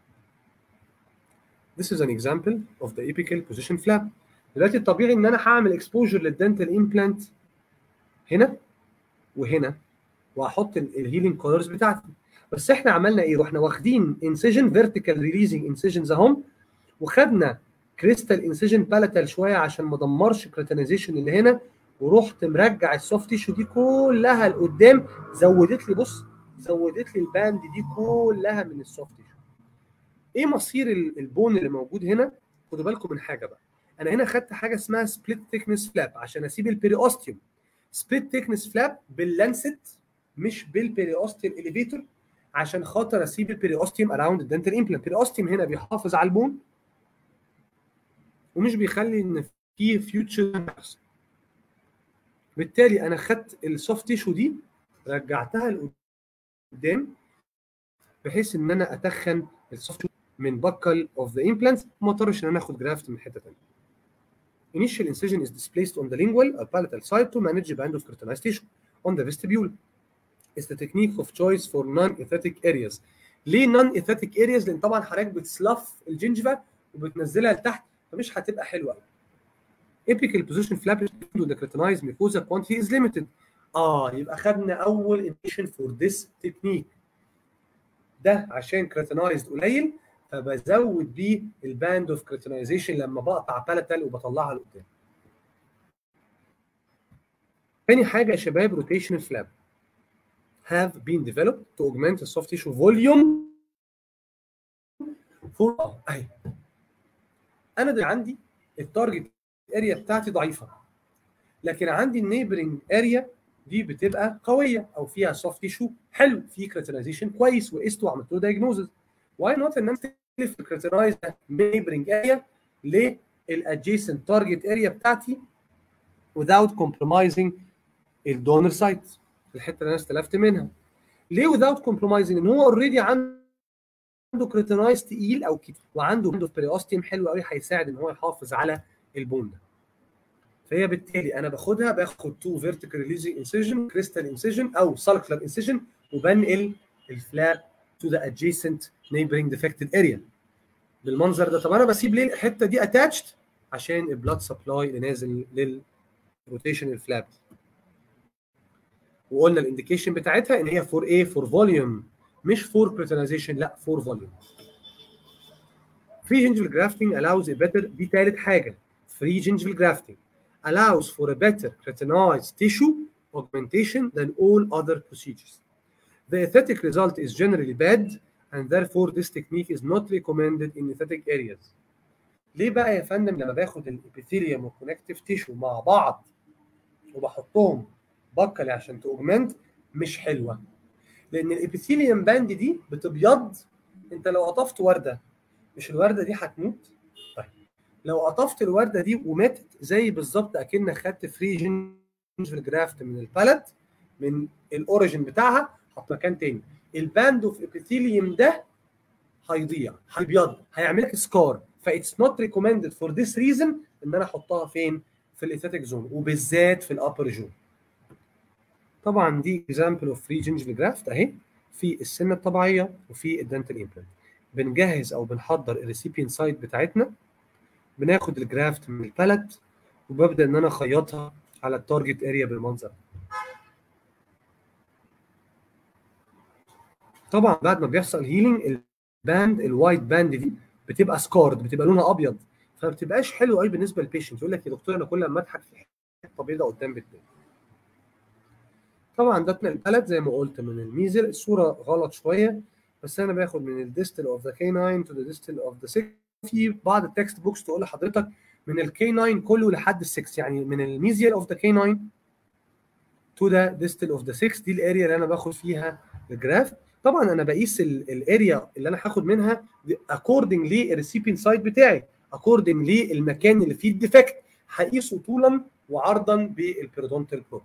This is an example of the apical position flap. دلوقتي الطبيعي ان انا هعمل اكسبوجر للدنتال امبلانت هنا وهنا وهحط الهيلينج كولرز بتاعتي بس احنا عملنا ايه؟ رحنا واخدين انسيجن فيرتيكال ريليزنج انسيجنز اهم وخدنا كريستال انسيجن بالاتال شويه عشان ما دمرش كريتينايزيشن اللي هنا ورحت مرجع السوفت تيشو دي كلها لقدام زودت لي بص زودت لي الباند دي كلها من السوفت تيشو ايه مصير البون اللي موجود هنا خدوا بالكم من حاجه بقى انا هنا خدت حاجه اسمها سبليت ثيكنس فلاب عشان اسيب البيريوستيوم سبليت ثيكنس فلاب باللانست مش بالبيريوستيوم اليفيتور عشان خاطر اسيب البيريوستيوم اراوند الدنتال امبلانت البيريوستيوم هنا بيحافظ على البون ومش بيخلي ان في فيوتشر يحصل بالتالي انا خدت السوفت تيشو دي رجعتها لقدام بحيث ان انا اتخن السوفت من بكل اوف ذا implants وما اضطرش ان انا اخد جرافت من حته ثانيه. Initial incision is displaced on the lingual or palatal side to manage band of keratinized tissue on the vestibule. It's the technique of choice for non-aesthetic areas. ليه non-aesthetic areas؟ لان طبعا حضرتك بتسلف الجنجفه وبتنزلها لتحت فمش هتبقى حلوه قوي. Apical position flap to the keratinized mucosa quantity is limited. اه يبقى خدنا اول indication for this technique. ده عشان كريتينايزد قليل فبزود بيه الباند اوف كريتينايزيشن لما بقطع بالاتال وبطلعها لقدام. تاني حاجه يا شباب روتيشنال فلاب have been developed to augment the soft tissue volume for اهي انا ده عندي التارجت اريا بتاعتي ضعيفه لكن عندي النيبرنج اريا دي بتبقى قويه او فيها سوفت تيشو حلو في كريتينايزيشن كويس وقسته وعملت له دايجنوزز واي نوت ان انا استلف الكريتينايز نيبرنج اريا للادجيسنت تارجت اريا بتاعتي without compromising الدونر سايت الحته اللي انا استلفت منها ليه without compromising ان هو اوريدي عنده كريتينايز تقيل او كتير وعنده عنده بريوستيوم حلو قوي هيساعد ان هو يحافظ على البون ده فهي بالتالي انا باخدها باخد تو فيرتيكال ريليزنج انسيجن كريستال انسيجن او سالكلر انسيجن وبنقل الفلاب تو ذا ادجيسنت نيبرنج ديفكتد اريا بالمنظر ده طب انا بسيب ليه الحته دي اتاتشد عشان البلاد سبلاي اللي نازل للروتيشن الفلاب وقلنا الانديكيشن بتاعتها ان هي فور ايه فور فوليوم مش فور كريتينايزيشن لا فور فوليوم free gingival grafting allows a better دي ثالث حاجه free gingival grafting allows for a better keratinized tissue augmentation than all other procedures. The aesthetic result is generally bad and therefore this technique is not recommended in aesthetic areas. ليه بقى يا فندم لما باخد الابيثيليوم والكونكتيف تيشو مع بعض وبحطهم بكلي عشان تأوجمنت مش حلوه لان الابيثيليوم باند دي بتبيض انت لو قطفت ورده مش الورده دي هتموت طيب لو قطفت الورده دي وماتت زي بالظبط اكنك خدت فري جينجفل جرافت من البالت من الاوريجن بتاعها حط مكان تاني الباند اوف ابيثيليوم ده هيضيع هيبيض هيعمل لك سكار فايتس نوت ريكومندد فور ذيس ريزن ان انا احطها فين في الايثيتك زون وبالذات في الابر جون طبعا دي اكزامبل اوف فري جينجفل جرافت اهي في السنه الطبيعيه وفي الدنتال امبلانت بنجهز او بنحضر الريسيبيان سايت بتاعتنا بناخد الجرافت من البالت وببدا ان انا اخيطها على التارجت اريا بالمنظر طبعا بعد ما بيحصل هيلينج الباند الوايت باند دي بتبقى سكارد بتبقى لونها ابيض فما بتبقاش حلو قوي بالنسبه للبيشنت يقول لك يا دكتور انا كل ما اضحك في حته بيضاء قدام بتبان طبعا ده البلد زي ما قلت من الميزل الصوره غلط شويه بس انا باخد من الديستل اوف ذا كي 9 تو ذا ديستل اوف ذا 6 في بعض التكست بوكس تقول لحضرتك من الكي 9 كله لحد ال 6 يعني من الميزيال اوف ذا كي 9 تو ذا ديستل اوف ذا 6 دي الاريا اللي انا باخد فيها الجراف طبعا انا بقيس الاريا اللي انا هاخد منها اكوردنج للريسيبين سايت بتاعي اكوردنج للمكان اللي فيه الديفكت هقيسه طولا وعرضا بالبيرودونتال بروب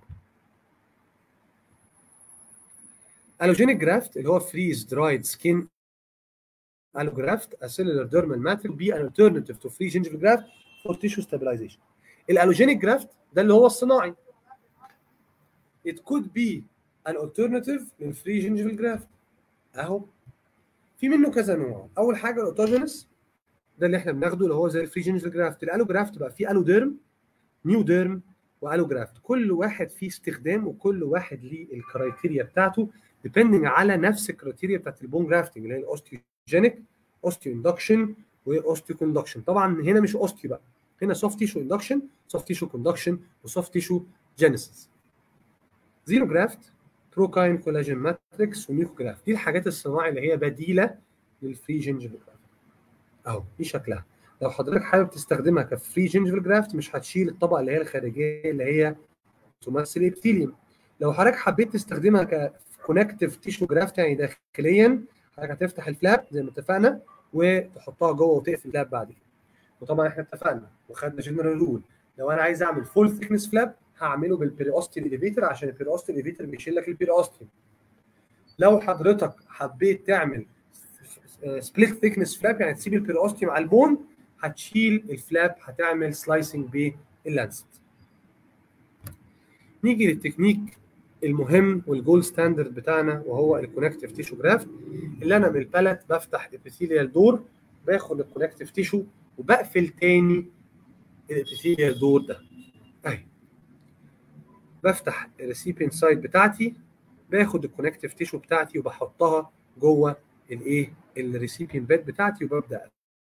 الوجينيك جرافت اللي هو فريز درايد سكين allograft a cellular dermal matrix be an alternative to free gingival graft for tissue stabilization. الالوجينيك جرافت ده اللي هو الصناعي. It could be an alternative للفري gingival graft. اهو في منه كذا نوع. اول حاجه الاوتوجينس ده اللي احنا بناخده اللي هو زي الفري gingival جرافت. الالوجرافت بقى فيه الوديرم نيو ديرم والوجرافت. كل واحد فيه استخدام وكل واحد ليه الكرايتيريا بتاعته depending على نفس الكرايتيريا بتاعت البون جرافتنج اللي هي الاوستيوجينيك اوستيو اندكشن واوستيو كوندكشن طبعا هنا مش اوستيو بقى هنا سوفت تيشو اندكشن سوفت تيشو كوندكشن وسوفت تيشو جينيسيس زيرو جرافت بروكاين كولاجين ماتريكس وميكو جرافت دي الحاجات الصناعي اللي هي بديله للفري جينجيفال جرافت اهو دي شكلها لو حضرتك حابب تستخدمها كفري جينجيفال جرافت مش هتشيل الطبقه اللي هي الخارجيه اللي هي تمثل الابثيليوم لو حضرتك حبيت تستخدمها ككونكتيف تيشو جرافت يعني داخليا حضرتك هتفتح الفلاب زي ما اتفقنا وتحطها جوه وتقفل الفلاب بعد كده وطبعا احنا اتفقنا وخدنا جنرال رول لو انا عايز اعمل فول ثيكنس فلاب هعمله بالبيريوستي اليفيتر عشان البيريوستي اليفيتر بيشيل لك البيريوستي لو حضرتك حبيت تعمل سبليت ثيكنس فلاب يعني تسيب البيريوستي مع البون هتشيل الفلاب هتعمل سلايسنج باللانست نيجي للتكنيك المهم والجول ستاندرد بتاعنا وهو الكونكتيف تيشو جرافت اللي انا من البالت بفتح الابيثيليال دور باخد الكونكتيف تيشو وبقفل تاني الابيثيليال دور ده اهي بفتح الريسيبينت سايد بتاعتي باخد الكونكتيف تيشو بتاعتي وبحطها جوه الايه الريسيبينت بيد بتاعتي وببدا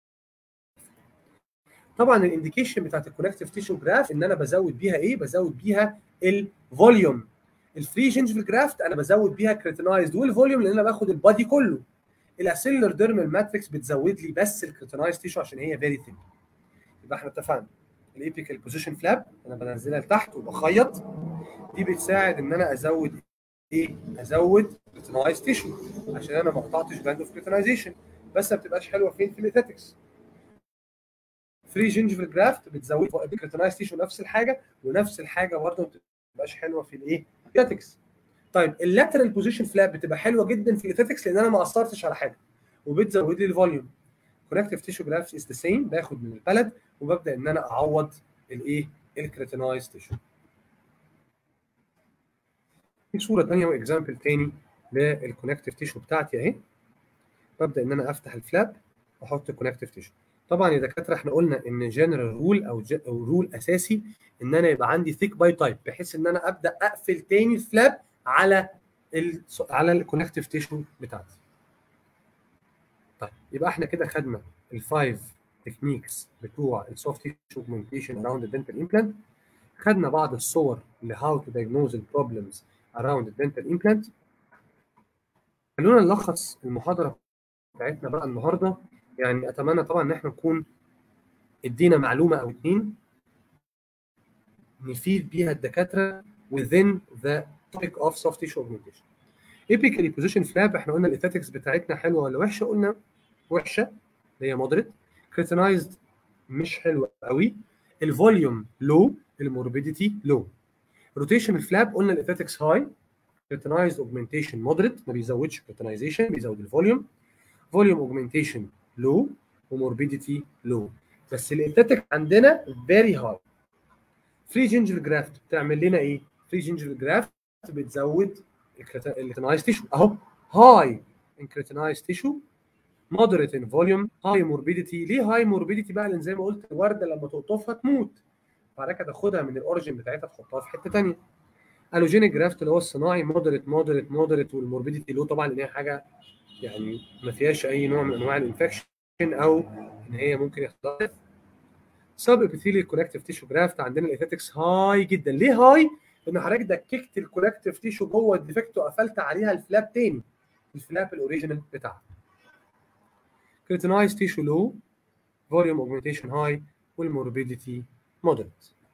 طبعا الانديكيشن بتاعت الكونكتيف تيشو جراف ان انا بزود بيها ايه بزود بيها الفوليوم الفري جينجفال جرافت انا بزود بيها كريتينايزد والفوليوم لان انا باخد البادي كله الاسيلر ديرمال ماتريكس بتزود لي بس الكريتينايزد تيشو عشان هي فيري ثين يبقى احنا اتفقنا الايبيكال بوزيشن فلاب انا بنزلها لتحت وبخيط دي بتساعد ان انا ازود ايه ازود كريتينايزد تيشو عشان انا ما قطعتش باند اوف كريتينايزيشن بس ما بتبقاش حلوه فين في الاثيتكس فري جينجفال جرافت بتزود كريتينايزد تيشو نفس الحاجه ونفس الحاجه برضه ما بتبقاش حلوه في الايه الاثيتكس طيب اللاترال بوزيشن فلاب بتبقى حلوه جدا في الاثيتكس لان انا ما اثرتش على حاجه وبتزود لي الفوليوم كونكتيف تيشو جرافت از ذا سيم باخد من البلد وببدا ان انا اعوض الايه الكريتينايز تيشو في صوره ثانيه واكزامبل ثاني للكونكتيف تيشو بتاعتي اهي ببدا ان انا افتح الفلاب واحط الكونكتيف تيشو طبعا يا دكاتره احنا قلنا ان جنرال رول او او رول اساسي ان انا يبقى عندي ثيك باي تايب بحيث ان انا ابدا اقفل تاني الفلاب على ال على الكونكتيف تيشو بتاعتي طيب يبقى احنا كده خدنا الفايف تكنيكس بتوع السوفت تيشو اوجمنتيشن اراوند الدنتال امبلانت خدنا بعض الصور لهاو تو دايجنوز البروبلمز اراوند الدنتال امبلانت خلونا نلخص المحاضره بتاعتنا بقى النهارده يعني اتمنى طبعا ان احنا نكون ادينا معلومه او اتنين نفيد بيها الدكاتره within the topic of soft tissue augmentation. Apically position flap احنا قلنا الاثيتكس بتاعتنا حلوه ولا وحشه؟ قلنا وحشه اللي هي مودريت كريتينايزد مش حلوه قوي الفوليوم لو الموربيديتي لو روتيشن الفلاب قلنا الاثيتكس هاي كريتينايزد اوجمنتيشن مودريت ما بيزودش كريتينايزيشن بيزود الفوليوم فوليوم اوجمنتيشن لو وموربيديتي لو بس الاثيتك عندنا فيري هاي فري جينجر جرافت بتعمل لنا ايه؟ فري جينجر جرافت بتزود الكريتينايز تيشو اهو هاي انكريتينايز تيشو مودريت ان فوليوم هاي موربيديتي ليه هاي موربيديتي بقى لان زي ما قلت الورده لما تقطفها تموت بعد كده تاخدها من الاوريجن بتاعتها تحطها في حته ثانيه الوجينيك جرافت اللي هو الصناعي مودريت مودريت مودريت والموربيديتي له طبعا لان هي حاجه يعني ما فيهاش اي نوع من انواع الانفكشن او ان هي ممكن يحصل سب ابيثيليال كونكتيف تيشو جرافت عندنا الاثيتكس هاي جدا ليه هاي؟ لان حضرتك دككت الكونكتيف تيشو جوه الديفكت وقفلت عليها الفلاب تاني الفلاب الاوريجينال بتاعها كريتينايز تيشو لو فوليوم اوجمنتيشن هاي والموربيديتي مودريت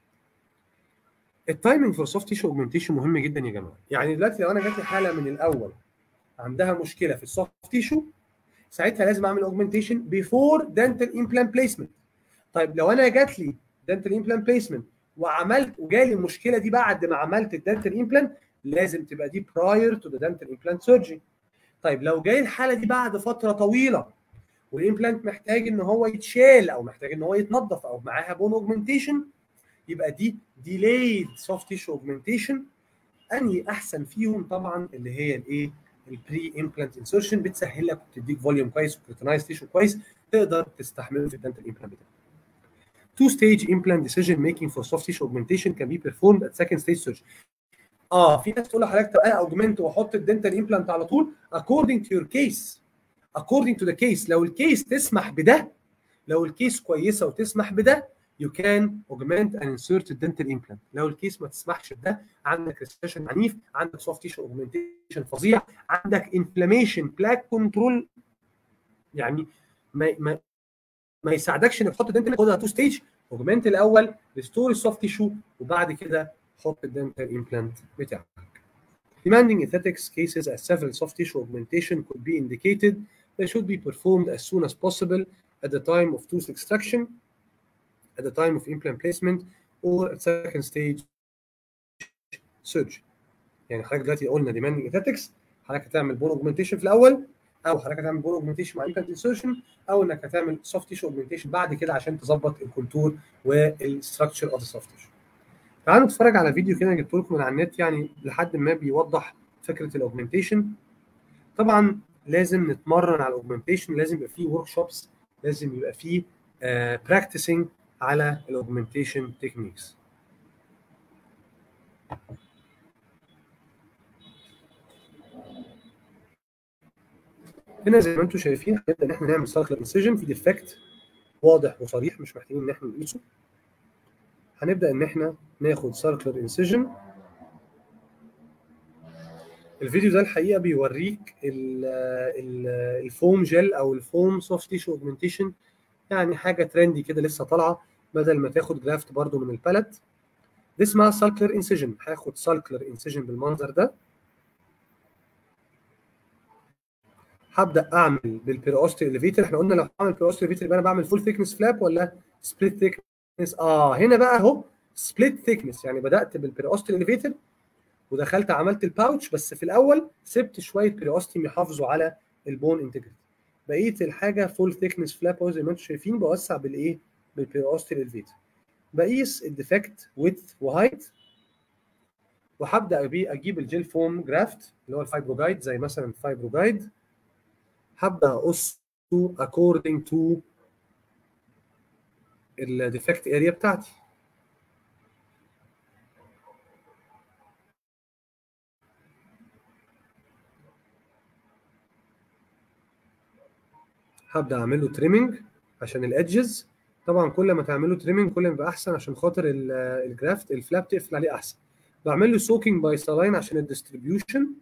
التايمنج فور سوفت تيشو اوجمنتيشن مهم جدا يا جماعه يعني دلوقتي لو انا جات لي حاله من الاول عندها مشكله في السوفت تيشو ساعتها لازم اعمل اوجمنتيشن بيفور دنتال امبلانت بليسمنت طيب لو انا جات لي دنتال امبلانت بليسمنت وعملت وجالي المشكله دي بعد ما عملت الدنتال امبلانت لازم تبقى دي براير تو ذا دنتال امبلانت سيرجري طيب لو جاي الحاله دي بعد فتره طويله والامبلانت محتاج ان هو يتشال او محتاج ان هو يتنظف او معاها بون اوجمنتيشن يبقى دي ديلايد سوفت تيشو اوجمنتيشن انهي احسن فيهم طبعا اللي هي الايه البري امبلانت انسرشن بتسهل لك وبتديك فوليوم كويس وكريتينايز تيشو كويس تقدر تستحمله في الدنتال امبلانت بتاعك two stage implant decision making for soft tissue augmentation can be performed at second stage surgery. اه في ناس تقول لحضرتك طب انا اوجمنت واحط الدنتال امبلانت على طول according to your case according to the case لو الكيس تسمح بده لو الكيس كويسه وتسمح بده you can augment and insert a dental implant لو الكيس ما تسمحش بده عندك ريسيشن عنيف عندك سوفت تيشو اوجمنتيشن فظيع عندك انفلاميشن بلاك كنترول يعني ما ما ما يساعدكش انك تحط دنتال خدها تو ستيج اوجمنت الاول ريستور السوفت تيشو وبعد كده حط الدنتال امبلانت بتاعك Demanding aesthetics cases as several soft tissue augmentation could be indicated they should be performed as soon as possible at the time of tooth extraction at the time of implant placement or at second stage surgery يعني حضرتك دلوقتي قلنا demanding aesthetics حضرتك هتعمل بون اوجمنتيشن في الاول او حضرتك هتعمل بون اوجمنتيشن مع implant insertion او انك هتعمل soft tissue augmentation بعد كده عشان تظبط الكونتور والستراكشر اوف السوفت تيشو تعالوا نتفرج على فيديو كده جبت لكم من على النت يعني لحد ما بيوضح فكره الاوجمنتيشن طبعا لازم نتمرن على الاوجمنتيشن لازم يبقى فيه ورك شوبس لازم يبقى فيه براكتسنج على الاوجمنتيشن تكنيكس هنا زي ما انتم شايفين هنبدا ان احنا نعمل سايكل انسيجن في ديفكت واضح وصريح مش محتاجين ان احنا نقيسه هنبدا ان احنا ناخد سيركلر انسيجن الفيديو ده الحقيقه بيوريك ال ال الفوم جel او الفوم سوفت تيشو اوجمنتيشن يعني حاجه ترندي كده لسه طالعه بدل ما تاخد جرافت برده من البالت دي اسمها سالكلر انسيجن هاخد سالكلر انسيجن بالمنظر ده هبدا اعمل بالبيروست اليفيتر احنا قلنا لو هعمل بيروست اليفيتر يبقى انا بعمل فول ثيكنس فلاب ولا سبليت ثيكنس اه هنا بقى اهو سبليت ثيكنس يعني بدات بالبيروست اليفيتر ودخلت عملت الباوتش بس في الاول سبت شويه بيروستيم يحافظوا على البون انتجريتي بقيه الحاجه فول ثيكنس فلاب اهو زي ما انتم شايفين بوسع بالايه بالبيروست اليفيتر بقيس الديفكت ويدث وهايت وهبدا اجيب الجيل فوم جرافت اللي هو الفايبروجايد زي مثلا الفايبروجايد هبدا اقصه according to الديفكت اريا بتاعتي هبدا اعمل له تريمنج عشان الادجز طبعا كل ما تعملوا تريمنج كل ما يبقى احسن عشان خاطر الجرافت الفلاب تقفل عليه احسن بعمل له سوكينج باي سالاين عشان الديستريبيوشن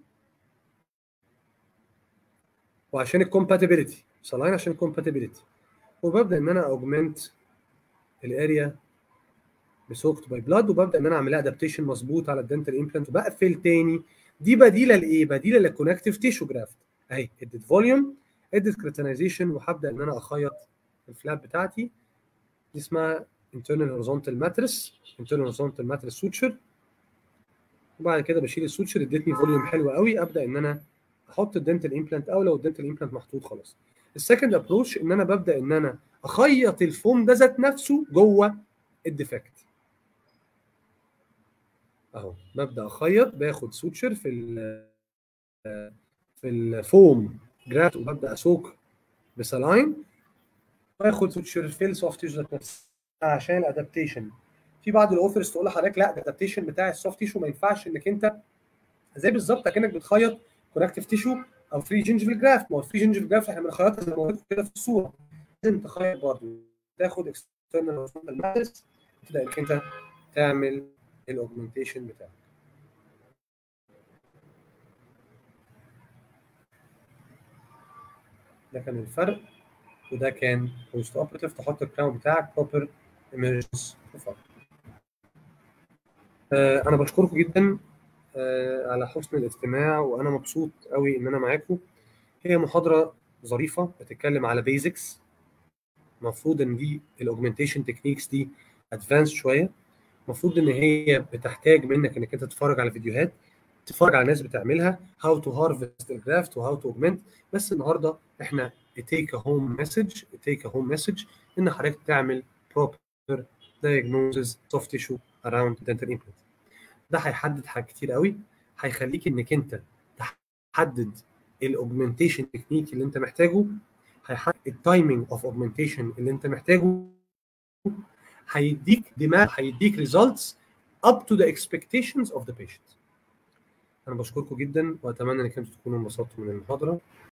وعشان الكومباتيبيليتي سالاين عشان الكومباتيبيليتي وببدا ان انا اوجمنت الاريا بسوكت باي بلاد وببدا ان انا اعمل ادابتيشن مظبوط على الدنتال امبلانت وبقفل تاني دي بديله لايه؟ بديله للكونكتيف تيشو جرافت اهي اديت فوليوم اديت كريتينايزيشن وهبدا ان انا اخيط الفلاب بتاعتي دي اسمها internal horizontal mattress internal horizontal mattress suture وبعد كده بشيل السوتشر ادتني فوليوم حلو قوي ابدا ان انا احط الدنتال امبلانت او لو الدنتال امبلانت محطوط خلاص السكند ابروش ان انا ببدا ان انا اخيط الفوم ده ذات نفسه جوه الديفكت اهو ببدا اخيط باخد سوتشر في ال في الفوم جرافت وببدا اسوق بسلاين واخد سوتشر في السوفت تيشو ذات نفسه عشان الادابتيشن في بعض الاوفرز تقول لحضرتك لا الادابتيشن بتاع السوفت تيشو ما ينفعش انك انت زي بالظبط اكنك بتخيط كونكتيف تيشو او فري جينجيفال جرافت ما هو فري جينجيفال جرافت احنا بنخيطها زي ما قلت كده في الصوره لازم تخيط برضه تاخد اكسترنال ماتريس تبدا انك انت تعمل الاوجمنتيشن بتاعك ده كان الفرق وده كان بوست اوبريتيف تحط الكراون بتاعك بروبر ايمرجنس آه انا بشكركم جدا آه على حسن الاستماع وانا مبسوط قوي ان انا معاكم هي محاضره ظريفه بتتكلم على بيزكس المفروض ان دي الاوجمنتيشن تكنيكس دي ادفانس شويه المفروض ان هي بتحتاج منك انك انت تتفرج على فيديوهات تتفرج على ناس بتعملها هاو تو هارفست الجرافت وهاو تو اوجمنت بس النهارده احنا تيك ا هوم مسج تيك ا هوم مسج ان حضرتك تعمل بروبر diagnosis soft tissue around dental implant ده هيحدد حاجات كتير قوي هيخليك انك انت تحدد الاوجمنتيشن تكنيك اللي انت محتاجه هيحدد التايمينج اوف اوجمنتيشن اللي انت محتاجه هيديك دماغ هيديك results up to the expectations of the patient انا بشكركم جدا واتمنى انكم تكونوا انبسطتوا من المحاضره